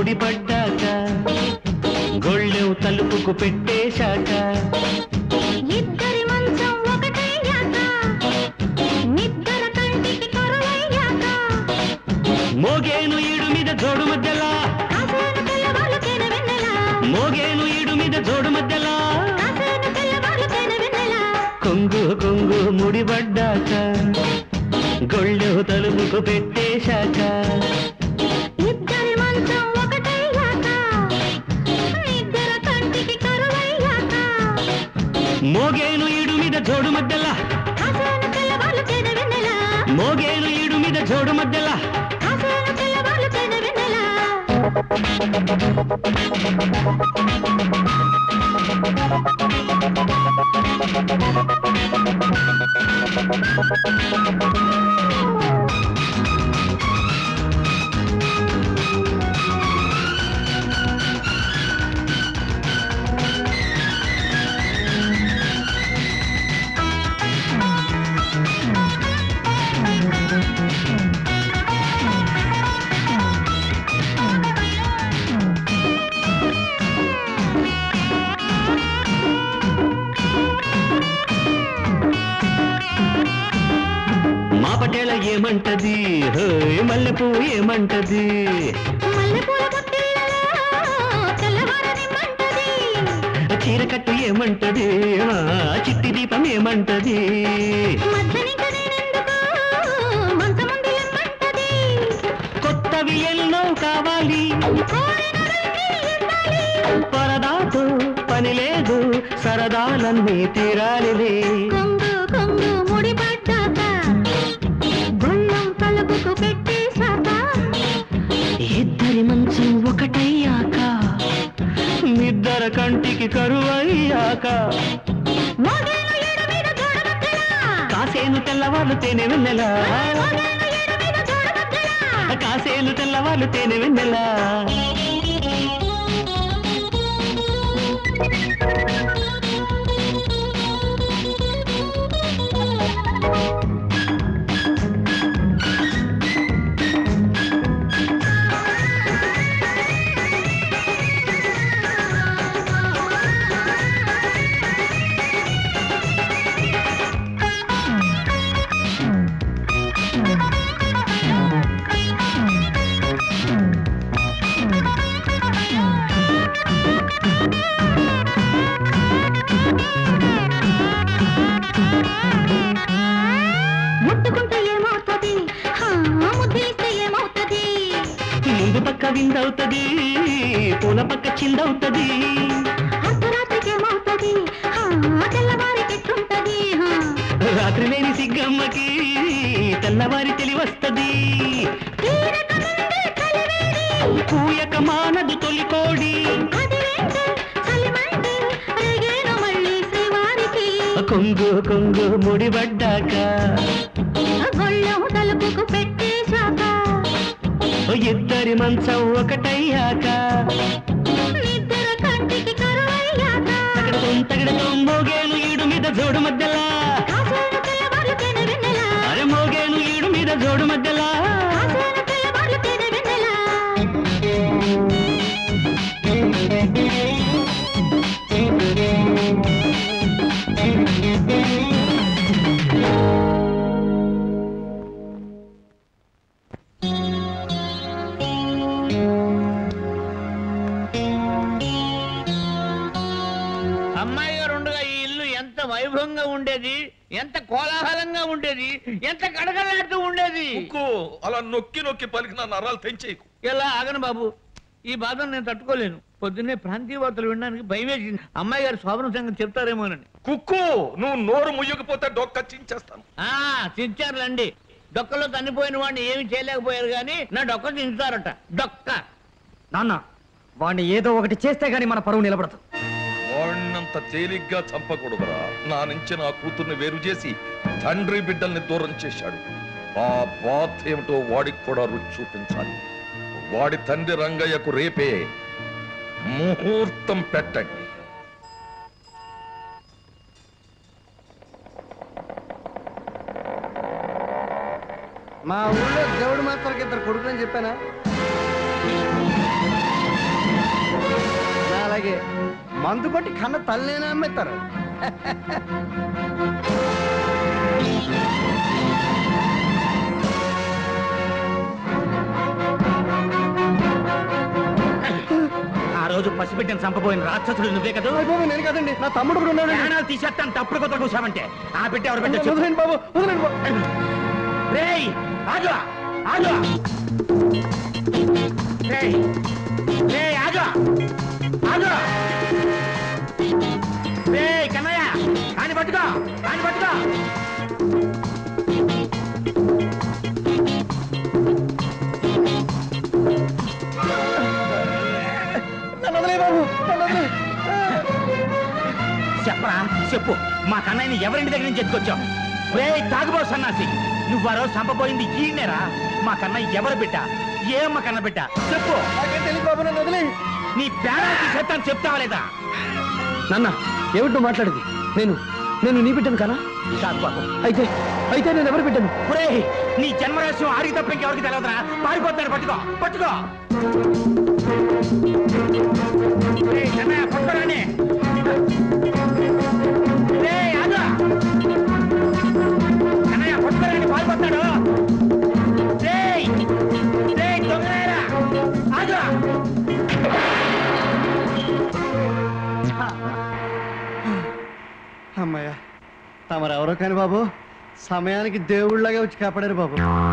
ముడిపడ్డాక గొళ్ళెవు తలుపుకు పెట్టేశాక ఇద్దరి మంచం ఒకటయ్యాక నిద్ర కంటికి కరువయ్యాక మోగేను ఈడు మీద జోడు మధ్యలా కాసేను తెల్లవాళ్ళు తేనె వెన్నెలా మోగేను ఈడు మీద జోడు మధ్యలా కాసేను తెల్లవాళ్ళు తేనె వెన్నెలా కొంగు కొంగు ముడిపడ్డాక గొళ్ళెవు తలుపుకు పెట్టేశాక ఇద్దరి మంచం ఒకటయ్యాక నిద్ర కంటికి కరువయ్యాక మోగేను ఈడు మీద జోడు మధ్యలా కాసేను తెల్లవాళ్ళు తేనె వెన్నెలా మోగేను ఈడు మీద జోడు మధ్యలా కాసేను తెల్లవాళ్ళు తేనె వెన్నెలా మా పటేళ ఏమంటది హోయ్ మల్లెపూ ఏమంటది మల్లెపూల బుట్టిళ్ళలో తెల్లవారని మంటది చీరకట్టు ఏమంటది ఆ, చిట్టి దీపం ఏమంటది మధ్యనింక నేనెందుకు మంచముందు ఎమ్మంటది కొత్తవి ఎన్నో కావాలి కోరినవన్నీ ఇవ్వాలి పరదాతో పని లేదు సరదాలన్నీ తీరాలిలే కొంగు కొంగు ముడిపడ్డాక గొళ్ళం తలుపుకు పెట్టేశాక ఇద్దరి మంచం ఒకటయ్యాక నిద్దర కంటికి కరువయ్యాక మోగేను ఏడు మీద చూడవద్దలా కాసేను తెల్లవాళ్ళు తేనె వెన్నెలా మోగేను ఏడు మీద చూడవద్దలా కాసేను తెల్లవాళ్ళు తేనె వెన్నెలా ముట్టుకుంటే ఏమవుతుంది హా, ముద్దిస్తే ఏమవుతుంది ముందు పక్క విందవుతది పూల పక్క చిందవుతది అర్ధరాత్రికి ఏమవుతుంది హా, తెల్లవారికి ఎట్లుంటది హా. రాత్రి లేని సిగ్గమ్మకి తెల్లవారి తెలివస్తది తీరక ముందే కలివేడి, కూయక మానదు తొలికోడి అది వెంటే చలిమంటే రేగేను మళ్ళీ శ్రీవారికి కొంగు కొంగు ముడిపడ్డాక గొళ్ళెం తలుపుకు పెట్టేశాక ఇద్దరి మంచం ఒకటయ్యాక నిద్ర కంటికి కరువయ్యాక తగడతో తగడతో మోగేను ఈడు మీద జోడు మధ్యలా కాసేను తెల్లవారు తేనె వెన్నెలా అరే మోగేను ఈడు మీద జోడు మధ్యలా కాసేను తెల్లవారు తేనె వెన్నెలా అమ్మాయి గారు ఉండగా ఈ ఇల్లు ఎంత వైభవంగా ఉండేది ఎంత కోలాహలంగా ఉండేది ఎంత గడగడలాడుతూ ఉండేది ఉక్కు అలా నొక్కి నొక్కి పలికిన నరాలు తెంచేయకు ఎలా ఆగను బాబు ఈ బాధను నేను తట్టుకోలేను పొద్దున్నే ప్రాంతీయ వార్తలు వినడానికి భయం వేసింది అమ్మాయి గారు శోభన సంగతి చెప్తారేమోనని కుక్కు నువ్వు నోరు ముయ్యకపోతే డొక్క చించేస్తాను ఆ చించారులండి డొక్కలో తన్నిపోయిన వాడిని ఏమి చేయలేకపోయారు కానీ నా డొక్క చించుతారట డొక్క నాన్న వాడిని ఏదో ఒకటి చేస్తే గాని మన పరువు నిలబడదు వాడినంత తేలిగ్గా చంపకూడదురా నా నుంచి నా కూతుర్ని వేరు చేసి తండ్రి బిడ్డల్ని దూరం చేశాడు ఆ బాధ ఏమిటో వాడికి కూడా రుచి చూపించాలి వాడి తండ్రి రంగయ్యకు రేపే ముహూర్తం పెట్టండి మా ఊళ్ళో దేవుడు మాత్రం ఇద్దరు కొడుకులని చెప్పానా అలాగే మందు కొట్టి కన్న తల్లినే అమ్మేస్తారు ఆ రోజు పసిబిడ్డను చంపబోయిన రాక్షసుడు నువ్వే కదా నేను కదండి నా తమ్ముడు కూడా ఉన్నాడు ప్రాణాలు తీసేస్తాను తప్పుడు కొత్త కూసామంటే ఆ బిడ్డ ఎవరు బిడ్డ చెప్పు. వదిలేండి బాబు వదిలేండి బాబు రేయ్ ఆగు ఆగు రేయ్ రేయ్ ఆగు ఆగు రేయ్ కన్నయ్య ఆయన పట్టుకో ఆయన పట్టుకో నన్ను వదిలే బాబు నన్ను వదిలే చెప్పరా చెప్పు మా కన్నయ్యని ఎవరింటి దగ్గర నుంచి ఎత్తుకొచ్చావు రే తాగుబో సన్నాసి నువ్వు ఆ రోజు చంపబోయింది ఈయనేరా మా కన్నయ్య ఎవరు బిడ్డ ఏమ్మ కన్న బిడ్డ చెప్పు నాకేం తెలియదు బాబు నన్ను వదిలే నీ ప్రాణాలు చెప్తాను చెప్తావా లేదా నాన్న ఏమిటి నువ్వు మాట్లాడేది నేను నేను నీ బిడ్డను కానా కాదు బాబు అయితే అయితే నేను ఎవరు బిడ్డను ఒరేయ్, నీ జన్మరాశం ఆడికి తప్ప ఇంకెవరికి తెలియదురా పారిపోతాడు పట్టుకో పట్టుకో రేయ్, కన్నయ్య, పట్టుకోరాని. రేయ్, ఆగు. కన్నయ్య, పట్టుకోరాని, పారిపోతాడు. రేయ్, రేయ్, దొంగరాయరా. ఆగు. అమ్మయ్య తమరెవరో కానీ బాబు సమయానికి దేవుళ్ళగా వచ్చి కాపాడారు బాబు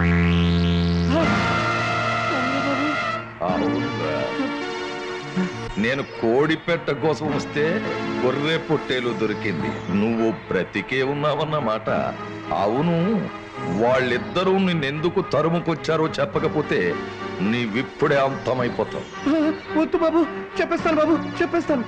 అవునురా. నేను కోడి పెట్ట కోసం వస్తే గొర్రె పొట్టేలు దొరికింది నువ్వు బ్రతికే ఉన్నావన్నమాట అవును వాళ్ళిద్దరూ నిన్నెందుకు తరుముకొచ్చారో చెప్పకపోతే నీవిప్పుడే అంతమైపోతావు వద్దు బాబు చెప్పేస్తాను బాబు చెప్పేస్తాను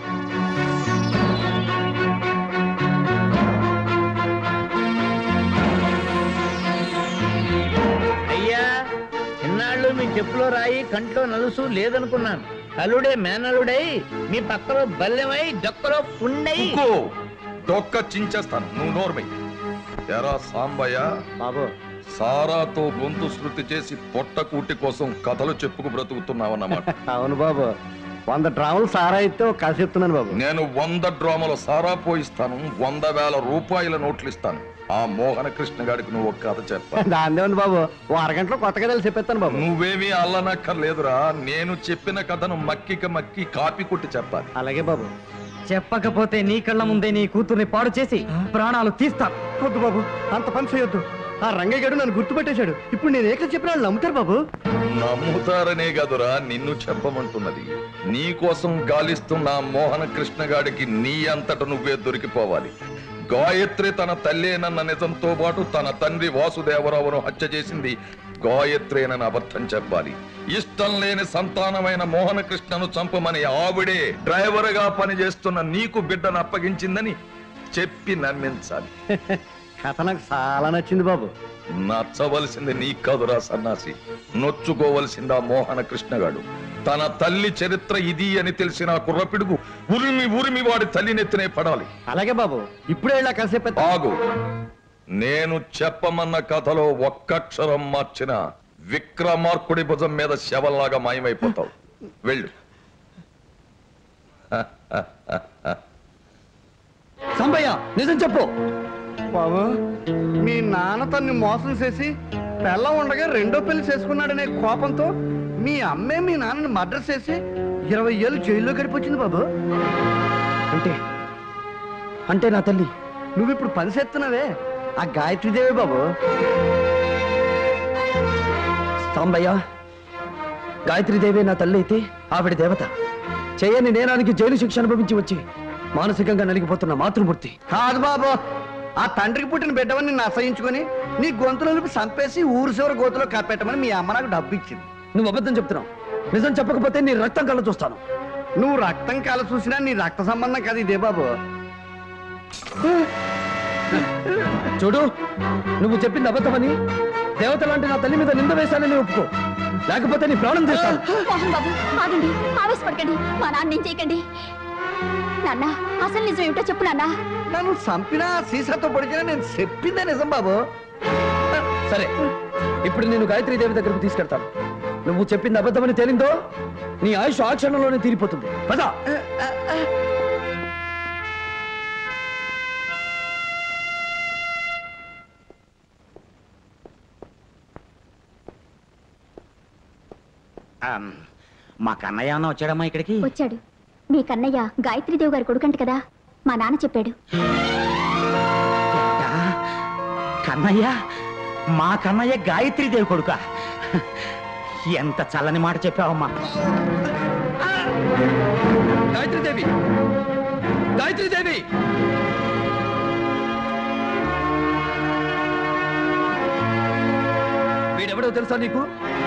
అయ్యా ఇన్నాళ్ళు మీ చెప్పులో రాయి కంట్లో నలుసు లేదనుకున్నాను అల్లుడే మేనలుడై మీ పక్కలో బల్లెమై డొక్కలో పుండై ఇంకో డొక్క చించేస్తాను నువ్వు నోర్మై ఎరా సాంబయ్య బాబు సారాతో గొంతు శృతి చేసి పొట్ట కూటి కోసం కథలు చెప్పుకు బ్రతుకుతున్నావన్నమాట అవును బాబు వంద డ్రాములు సారా అయితే ఒక కథ చెప్తున్నాను బాబు నేను వంద డ్రామాల సారా పోయిస్తాను వంద వేల రూపాయల నోట్లు ఇస్తాను ఆ మోహన కృష్ణ గారికి నువ్వు ఒక కథ చెప్పా దాందే ఉంది బాబు ఓ అరగంటలో కొత్త కథలు చెప్పేస్తాను బాబు నువ్వేమీ అల్లనక్కర్లేదురా నేను చెప్పిన కథను మక్కిక మక్కి కాపీ కొట్టి చెప్పాలి అలాగే బాబు చెప్పకపోతే నీ కళ్ళ ముందే నీ కూతుర్ని పాడు చేసి ప్రాణాలు తీస్తాను వద్దు బాబు అంత పని చేయొద్దు ఆ రంగయ్య గారు నన్ను గుర్తుపెట్టేశాడు ఇప్పుడు నేను ఏక చెప్పిన వాళ్ళు నమ్ముతారు బాబు నమ్ముతారనే కదురా నిన్ను చెప్పమంటున్నది నీ కోసం గాలిస్తున్న ఆ మోహన కృష్ణ గాడికి నీ అంతట నువ్వే దొరికిపోవాలి గాయత్రి తన తల్లేనన్న నిజంతో పాటు తన తండ్రి వాసుదేవరావును హత్య చేసింది గాయత్రేనని అబద్ధం చెప్పాలి ఇష్టం లేని సంతానమైన మోహన కృష్ణను చంపమని ఆవిడే డ్రైవర్ గా పనిచేస్తున్న నీకు బిడ్డను అప్పగించిందని చెప్పి నమ్మించాలి కథ నాకు చాలా నచ్చింది బాబు నచ్చవలసింది నీ కదురా సన్నాసి నొచ్చుకోవలసింది ఆ మోహన కృష్ణగాడు తన తల్లి చరిత్ర ఇది అని తెలిసిన ఆ కుర్రపిడుగు ఉరిమి ఉరిమి వాడి తల్లి నెత్తినే పడాలి అలాగే బాబు ఇప్పుడే ఇలా కాసేపు ఆగు నేను చెప్పమన్న కథలో ఒక్కక్షరం మార్చిన విక్రమార్కుడి భుజం మీద శవల్లాగా మాయమైపోతావు వెళ్ళు సంబయ్య నిజం చెప్పు బాబు మీ నాన్న తన్ని మోసం చేసి పెళ్ళం ఉండగా రెండో పెళ్లి చేసుకున్నాడనే కోపంతో మీ అమ్మే మీ నాన్నని మర్డర్ చేసి ఇరవై ఏళ్ళు జైల్లో గడిపొచ్చింది బాబు అంటే అంటే నా తల్లి నువ్వు ఇప్పుడు పని చేస్తున్నావే ఆ గాయత్రీదేవి బాబు సాంబయ్య గాయత్రీదేవి నా తల్లి అయితే ఆవిడ దేవత చేయని నేరానికి జైలు శిక్ష అనుభవించి వచ్చి మానసికంగా నలిగిపోతున్న మాతృమూర్తి కాదు బాబు ఆ తండ్రికి పుట్టిన బిడ్డవని నిన్ను అసహించుకొని నీ గొంతులో నిలిపి చంపేసి ఊరు చివరి గోతులో కప్పెట్టమని మీ అమ్మ నాకు డబ్బు ఇచ్చింది నువ్వు అబద్ధం చెప్తున్నావు నిజం చెప్పకపోతే నీ రక్తం కళ్ళ చూస్తాను నువ్వు రక్తం కాల చూసినా నీ రక్త సంబంధం కాదు ఇదే బాబు చూడు నువ్వు చెప్పింది అబద్ధమని దేవత లాంటి నా తల్లి మీద నింద వేశానని ఒప్పుకో లేకపోతే నీ ప్రాణం తీస్తాను మోహన్ బాబు ఆగండి ఆవేశపడకండి మా నాన్న ఏం చేయకండి నాన్న అసలు నిజం ఏమిటో చెప్పు నాన్న నన్ను చంపినా సీసాతో పొడిచినా నేను చెప్పిందే నిజం బాబు సరే ఇప్పుడు నేను గాయత్రీ దేవి దగ్గరకు తీసుకెళ్తాను నువ్వు చెప్పింది అబద్ధమని తేలిందో నీ ఆయుష్ ఆ క్షణంలోనే తీరిపోతుంది పద ఆమ్, మా కన్నయ్య అన్న వచ్చాడమ్మా ఇక్కడికి వచ్చాడు మీ కన్నయ్య గాయత్రీదేవి గారి కొడుకంట కదా మా నాన్న చెప్పాడు ఆ, కన్నయ్య మా కన్నయ్య గాయత్రీదేవి కొడుక ఎంత చల్లని మాట చెప్పావమ్మా గాయత్రీదేవి గాయత్రీదేవి వీడెవడో తెలుసా నీకు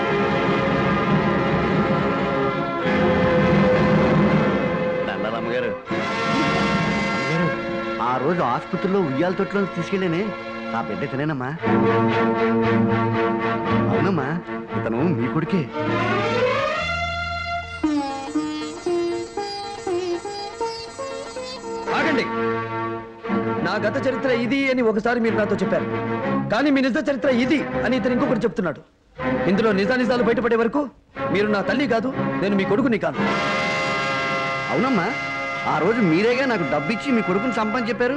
దండాలమ్మగారు ఆ రోజు ఆసుపత్రిలో ఉయ్యాల తొట్లో తీసుకెళ్ళానే ఆ బిడ్డ తినేనమ్మా అవునమ్మా ఇతను మీ కొడుకే ఆగండి నా గత చరిత్ర ఇది అని ఒకసారి మీరు నాతో చెప్పారు కానీ మీ నిజ చరిత్ర ఇది అని ఇతను ఇంకొకటి చెప్తున్నాడు ఇందులో నిజానిజాలు బయటపడే వరకు మీరు నా తల్లి కాదు నేను మీ కొడుకుని కాదు అవునమ్మా ఆ రోజు మీరేగా నాకు డబ్బిచ్చి మీ కొడుకుని చంపని చెప్పారు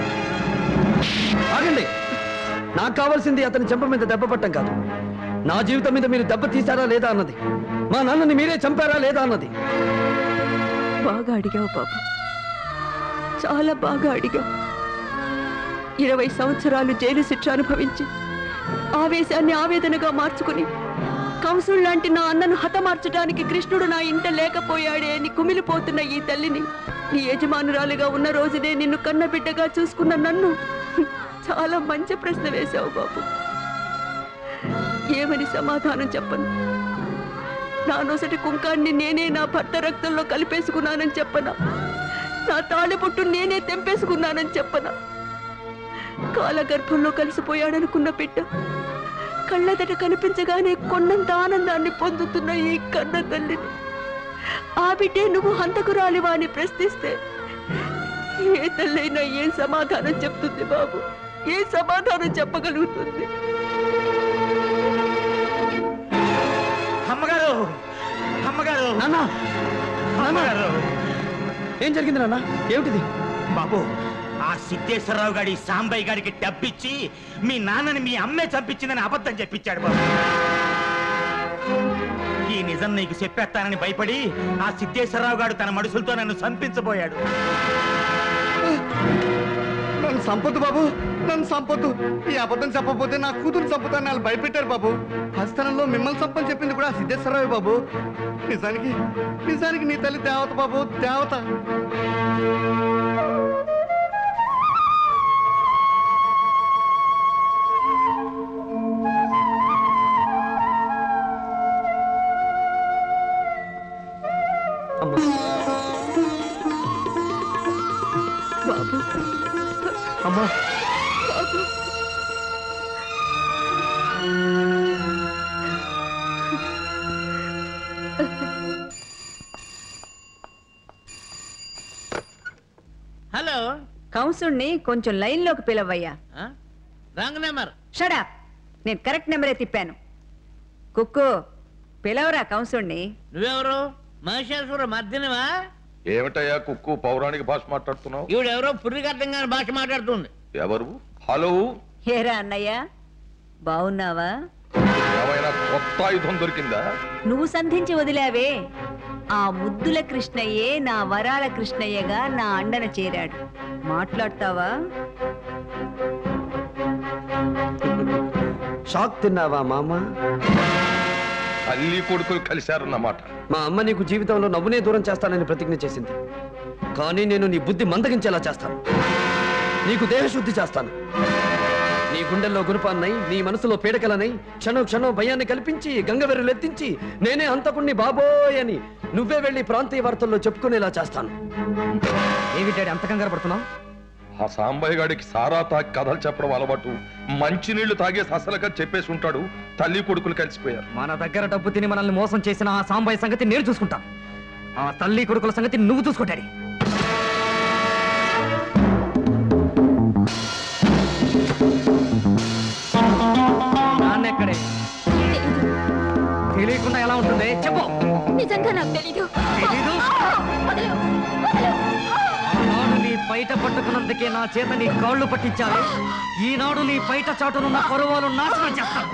ఆగండి నాకు కావాల్సింది అతని చెంప మీద దెబ్బ పట్టం కాదు నా జీవితం మీద మీరు దెబ్బ తీశారా లేదా అన్నది మా నాన్నని మీరే చంపారా లేదా అన్నది బాగా అడిగావు బాబు చాలా బాగా అడిగావు ఇరవై సంవత్సరాలు జైలు శిక్ష అనుభవించి ఆవేశాన్ని ఆవేదనగా మార్చుకుని కంసుడు లాంటి నా అన్నను హతమార్చడానికి కృష్ణుడు నా ఇంట లేకపోయాడే అని కుమిలిపోతున్న ఈ తల్లిని నీ యజమానురాలుగా ఉన్న రోజునే నిన్ను కన్నబిడ్డగా చూసుకున్న నన్ను చాలా మంచి ప్రశ్న వేశావు బాబు ఏమని సమాధానం చెప్పను నా నొసటి కుంకాన్ని నేనే నా భర్త రక్తంలో కలిపేసుకున్నానని చెప్పనా నా తాళిబొట్టు నేనే తెంపేసుకున్నానని చెప్పనా కాలగర్భంలో కలిసిపోయాడనుకున్న బిడ్డ కళ్ళెదట కనిపించగానే కొన్నంత ఆనందాన్ని పొందుతున్న ఈ కన్న తల్లిని ఆ బిడ్డే నువ్వు హంతకురాలివా అని ప్రశ్నిస్తే ఏ తల్లైనా ఏం సమాధానం చెప్తుంది బాబు ఏ సమాధానం చెప్పగలుగుతుంది అమ్మగారు అమ్మగారు నాన్న అమ్మగారు ఏం జరిగింది నాన్న ఏమిటిది బాబు ఆ సిద్ధేశ్వరరావు గారి సాంబయ్య గారికి డబ్బిచ్చి మీ నాన్నని మీ అమ్మే చంపించిందని అబద్ధం చెప్పించాడు బాబు ఈ నిజం నీకు చెప్పేస్తానని భయపడి ఆ సిద్ధేశ్వరరావు గారు తన మనుషులతో నన్ను చంపించబోయాడు నన్ను సంపొద్దు బాబు నన్ను సంపొద్దు ఈ అబద్ధం చెప్పకపోతే నా కూతురు చంపుతాను వాళ్ళు భయపెట్టారు బాబు హస్తనంలో మిమ్మల్ని చంపని చెప్పింది కూడా ఆ సిద్ధేశ్వరరావు బాబు నిజానికి నిజానికి నీ తల్లి దేవత బాబు దేవత అమ్మా బాబు అమ్మా బాబు హలో కంసుణ్ణి కొంచెం లైన్లోకి పిలవయ్యా రాంగ్ నెంబర్ షడా నేను కరెక్ట్ నెంబరే తిప్పాను కుక్కు పిలవరా కంసుణ్ణి నువ్వెవరు మహేశ్వర మధ్యనవా ఏమిటయ్యా కుక్కు పౌరాణిక భాష మాట్లాడుతున్నావు ఈవిడెవరో పుర్రికి అర్థం కాని భాష మాట్లాడుతుంది ఎవరు హలో హేరా అన్నయ్య బావున్నావా ఏమైనా కొత్త ఆయుధం దొరికిందా నువ్వు సంధించి వదిలావే ఆ ముద్దుల కృష్ణయ్యే నా వరాల కృష్ణయ్యగా నా అండన చేరాడు మాట్లాడతావా షాక్ తిన్నావా మా అమ్మ తల్లి కొడుకులు కలిశారన్నమాట మా అమ్మ నీకు జీవితంలో నవ్వునే దూరం చేస్తానని ప్రతిజ్ఞ చేసింది కానీ నేను నీ బుద్ధి మందగించేలా చేస్తాను నీకు దేహశుద్ధి చేస్తాను నీ గుండెల్లో గురుపాన్నై నీ మనసులో పీడకలనై క్షణం క్షణం భయాన్ని కల్పించి గంగవెర్రులెత్తించి నేనే హంతకుణ్ణి బాబోయ్ అని నువ్వే వెళ్ళి ప్రాంతీయ వార్తల్లో చెప్పుకునేలా చేస్తాను ఏమిటాడు అంత కంగారు పడుతున్నావు ఆ సాంబయ్య గాడికి సారా తాగి కథలు చెప్పడం అలవాటు మంచినీళ్లు తాగే అసలుగా చెప్పేసి ఉంటాడు తల్లి కొడుకులు కలిసిపోయారు మన దగ్గర డబ్బు తిని మనల్ని మోసం చేసిన ఆ సాంబాయి సంగతి నేను చూసుకుంటా ఆ తల్లి కొడుకుల సంగతి నువ్వు చూసుకుంటాడి నాన్నెక్కడే తెలియకుండా ఎలా ఇంకా నాకు తెలీదు తెలీదు? వదిలు, వదిలు. ఆనాడు నీ బయట పట్టుకున్నందుకే నా చేత నీ కాళ్ళు పట్టించాలి ఈనాడు నీ బయట చాటునున్న పరువాలు నాశనం చేస్తాను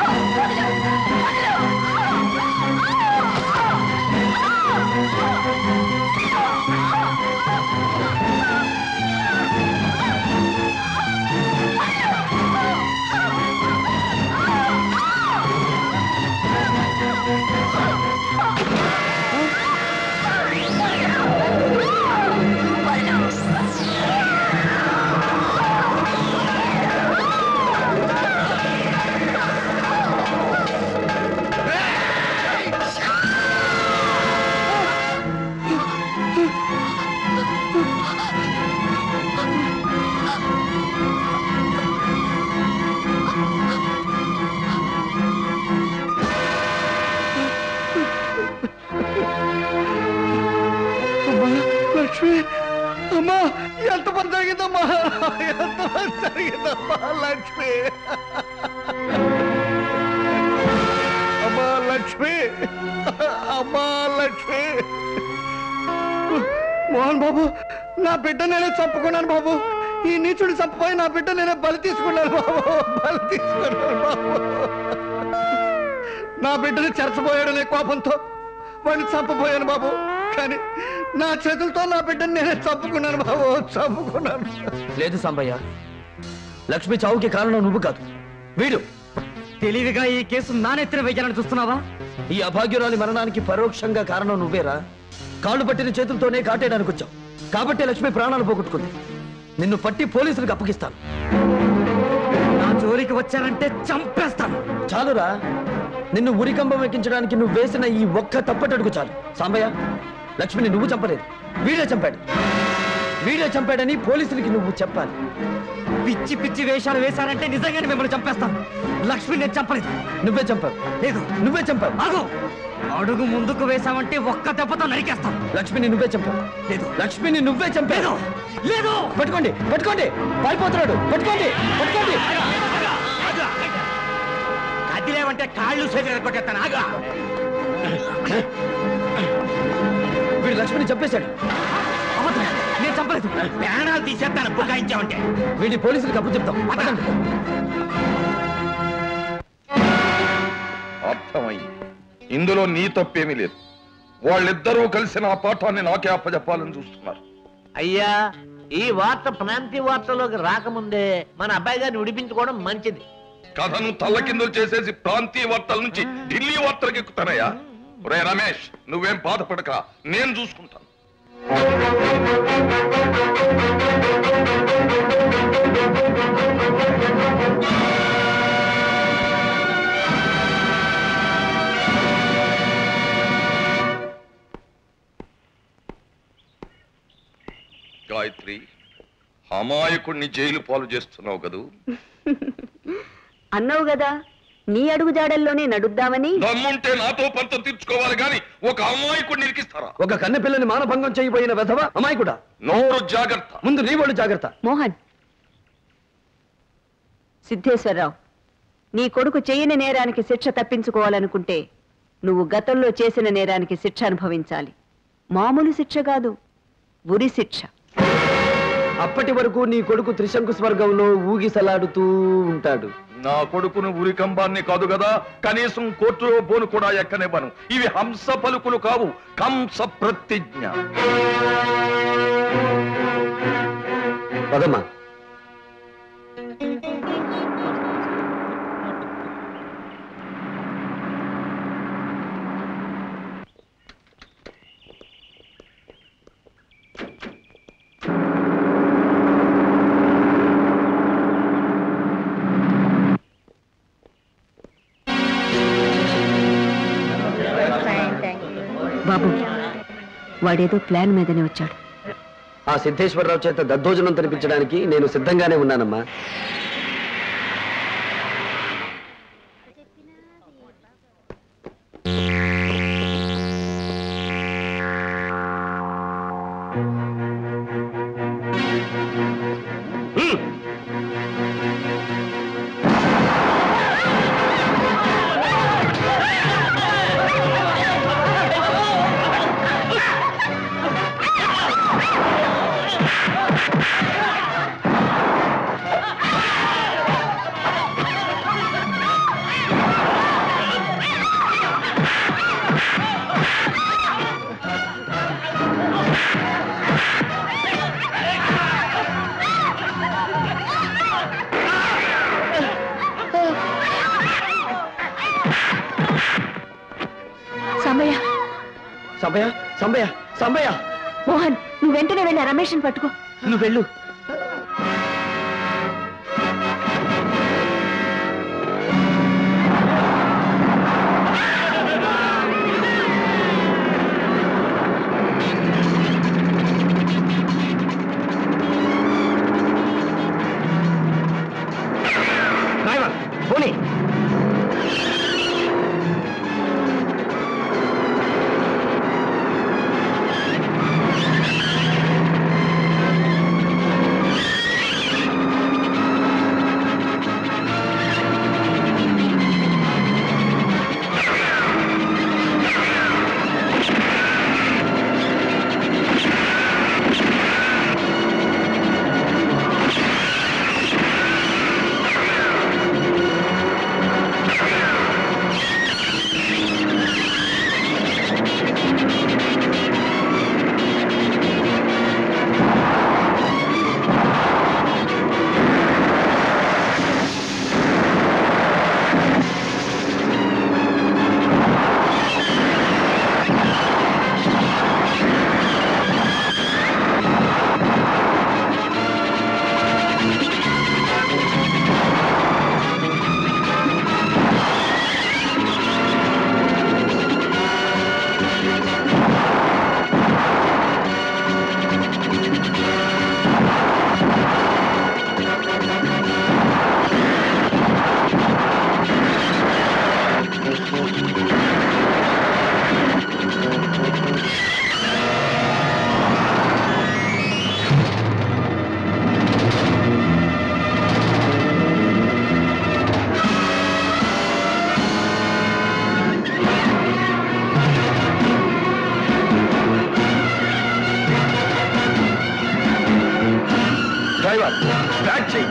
అమ్మా లక్ష్మి అమ్మా ఎంత పని జరిగిందమ్మా ఎంత పని జరిగిందమ్మా లక్ష్మి అమ్మా లక్ష్మి అమ్మా లక్ష్మి మోహన్ బాబు నా బిడ్డ నేనే చంపుకున్నాను బాబు ఈ నీచుడు చంపపోయి నా బిడ్డ నేనే బలి తీసుకున్నాను బాబు బలి తీసుకున్నాను బాబు నా బిడ్డని చెరచబోయాడనే కోపంతో వాడిని చంపబోయాను బాబు కానీ నా చేతులతో నా బిడ్డని నేనే చంపుకున్నాను బాబు చంపుకున్నాను లేదు సాంబయ్య లక్ష్మి చావుకి కారణం నువ్వు కాదు వీడు తెలివిగా ఈ కేసు నానెత్తిన వెయ్యాలని చూస్తున్నావా ఈ అభాగ్యురాలి మరణానికి పరోక్షంగా కారణం నువ్వేరా కాళ్ళు పట్టిన చేతులతోనే కాటేయడానికి వచ్చావు కాబట్టి లక్ష్మి ప్రాణాలు పోగొట్టుకుంది నిన్ను పట్టి పోలీసులకు అప్పగిస్తాను నా జోలికి వచ్చానంటే చంపేస్తాను చాలురా నిన్ను ఉరికంబం ఎక్కించడానికి నువ్వు వేసిన ఈ ఒక్క తప్పటడుగు చాలు సాంబయ్య లక్ష్మిని నువ్వు చంపలేదు వీడే చంపాడు వీడే చంపాడని పోలీసులకి నువ్వు చెప్పాలి పిచ్చి పిచ్చి వేషాలు వేశారంటే నిజంగానే మిమ్మల్ని చంపేస్తాను లక్ష్మి నేను చంపలేదు నువ్వే చంపావు లేదు నువ్వే చంపావు ఆగు అడుగు ముందుకు వేశామంటే ఒక్క దెబ్బతో నరికేస్తాను లక్ష్మిని నువ్వే చంపావు లేదు లక్ష్మిని నువ్వే చంపావు లేదు పట్టుకోండి పట్టుకోండి పారిపోతున్నాడు పట్టుకోండి పట్టుకోండి కదిలేవంటే కాళ్ళు చేతులు కొట్టేస్తాను ఆగా వీడు లక్ష్మిని చంపేశాడు అబద్ధం. నేను చంపలేదు ప్రాణాలు తీసేస్తాను బుకాయించావంటే వీడి పోలీసులకు అప్పు చెప్తాం పదండి. అర్థమైంది ఇందులో నీ తప్పేమీ లేదు వాళ్ళిద్దరూ కలిసి నా పాఠాన్ని నాకే అప్పచెప్పాలని చూస్తున్నారు అయ్యా ఈ వార్త ప్రాంతీయ వార్తలోకి రాకముందే మన అబ్బాయి గారిని విడిపించుకోవడం మంచిది కథను తల్లకిందులు చేసేసి ప్రాంతీయ వార్తల నుంచి ఢిల్లీ వార్తలకు ఎక్కుతానయ్యా రే రమేష్ నువ్వేం బాధపడక నేను చూసుకుంటాను గాయత్రి అమాయకుణ్ణి జైలు పాలు చేస్తున్నావు కదూ అన్నావు కదా నీ అడుగు జాడల్లోనే నడుద్దామని దమ్ముంటే నాతో పంతం తీర్చుకోవాలి గాని ఒక అమాయకుడిని ఇరికిస్తారా ఒక కన్నె పిల్లని మానభంగం చేయబోయిన వెధవ అమాయకుడా నోరు జాగ్రత్త ముందు నీ వాళ్ళు జాగ్రత్త మోహన్ సిద్ధేశ్వరరావు నీ కొడుకు చేయని నేరానికి శిక్ష తప్పించుకోవాలనుకుంటే నువ్వు గతంలో చేసిన నేరానికి శిక్ష అనుభవించాలి మామూలు శిక్ష కాదు ఉరి శిక్ష అప్పటి వరకు నీ కొడుకు త్రిశంకు స్వర్గంలో ఊగిసలాడుతూ ఉంటాడు నా కొడుకును ఉరికంబాన్ని కాదు కదా కనీసం కోర్టులో బోను కూడా ఎక్కనివ్వను ఇవి హంస పలుకులు కావు కంస ప్రతిజ్ఞ పదమ్మా బాబు వాడేదో ప్లాన్ మీదనే వచ్చాడు ఆ సిద్ధేశ్వరరావు చేత దద్దోజనం తినిపించడానికి నేను సిద్ధంగానే ఉన్నానమ్మా ఆ సంబయ్య సంబయ్య సంబయ్య మోహన్ నువ్వు వెంటనే వెళ్ళి ఆ రమేష్ని పట్టుకో నువ్వు వెళ్ళు డ్రైవర్ పోనీ డ్రైవర్ బ్యాక్ చెయ్యి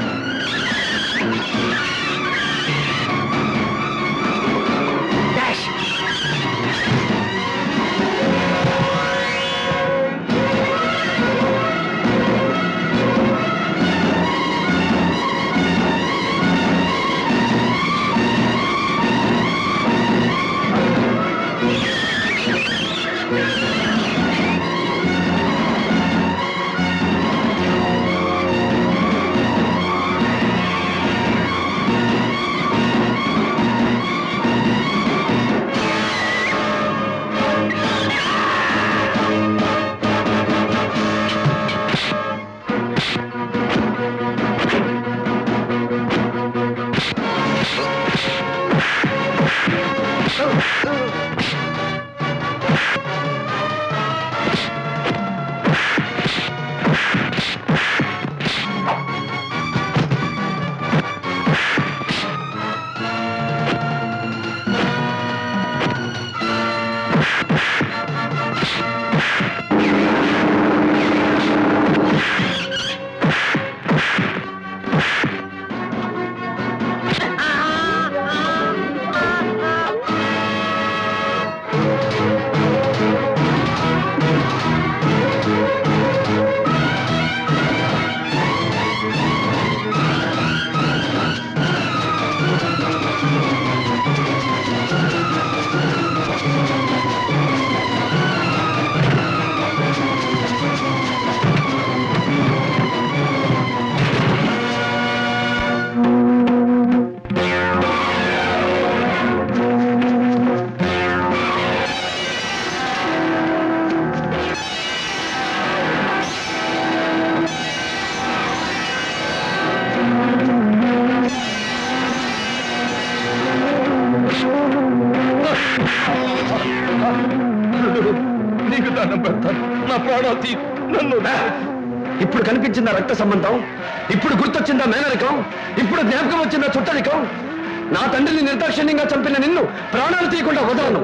నీకు దండం పెడతాను నా ప్రాణాలు తీ నన్ను ఇప్పుడు కనిపించిందా రక్త సంబంధం ఇప్పుడు గుర్తొచ్చిందా మేనరికం ఇప్పుడు జ్ఞాపకం వచ్చిందా చుట్టరికం నా తండ్రిని నిర్దాక్షిణ్యంగా చంపిన నిన్ను ప్రాణాలు తీయకుండా వదలను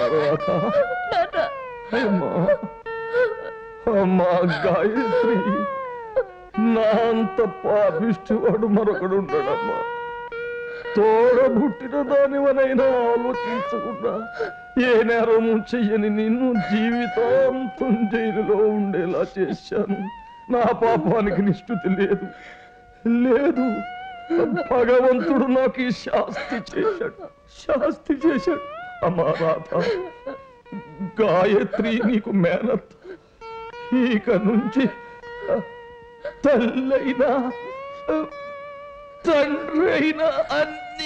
రాధ అమ్మా అమ్మా గాయత్రి నా అంత పాపిష్టివాడు మరొకడు ఉండడమ్మా తోడబుట్టిన దానివనైనా ఆలోచించకుండా ఏ నేరము చెయ్యని నిన్ను జీవితాంతం జైలులో ఉండేలా చేశాను నా పాపానికి నిష్ఠుతి లేదు లేదు భగవంతుడు నాకు ఈ శాస్తి చేశాడు శాస్తి చేశాడు అమ్మా రాధ గాయత్రి నీకు మేనత్ ఇక నుంచి తల్లైనా తండ్రి అయినా అన్ని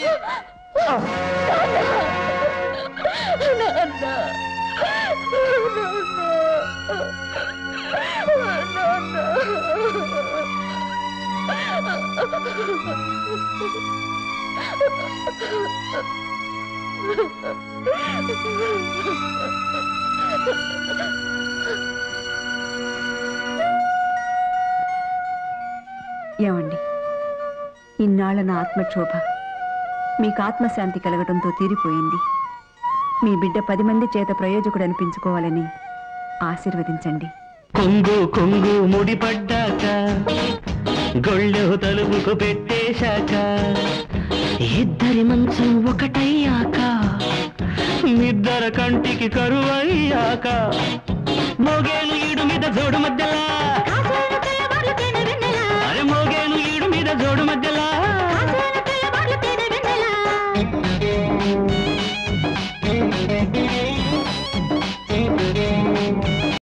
ఏమండి ఇన్నాళ్ళ నా ఆత్మక్షోభ మీకు ఆత్మశాంతి కలగడంతో తీరిపోయింది మీ బిడ్డ పది మంది చేత ప్రయోజకుడు అనిపించుకోవాలని ఆశీర్వదించండి కొంగు కొంగు ముడిపడ్డాక గొళ్ళె తలుపుకు పెట్టేశాక ఇద్దరి మంచం ఒకటయ్యాక నిద్దర కంటికి కరువయ్యాక మోగేలు ఈడు మీద జోడు మధ్యలా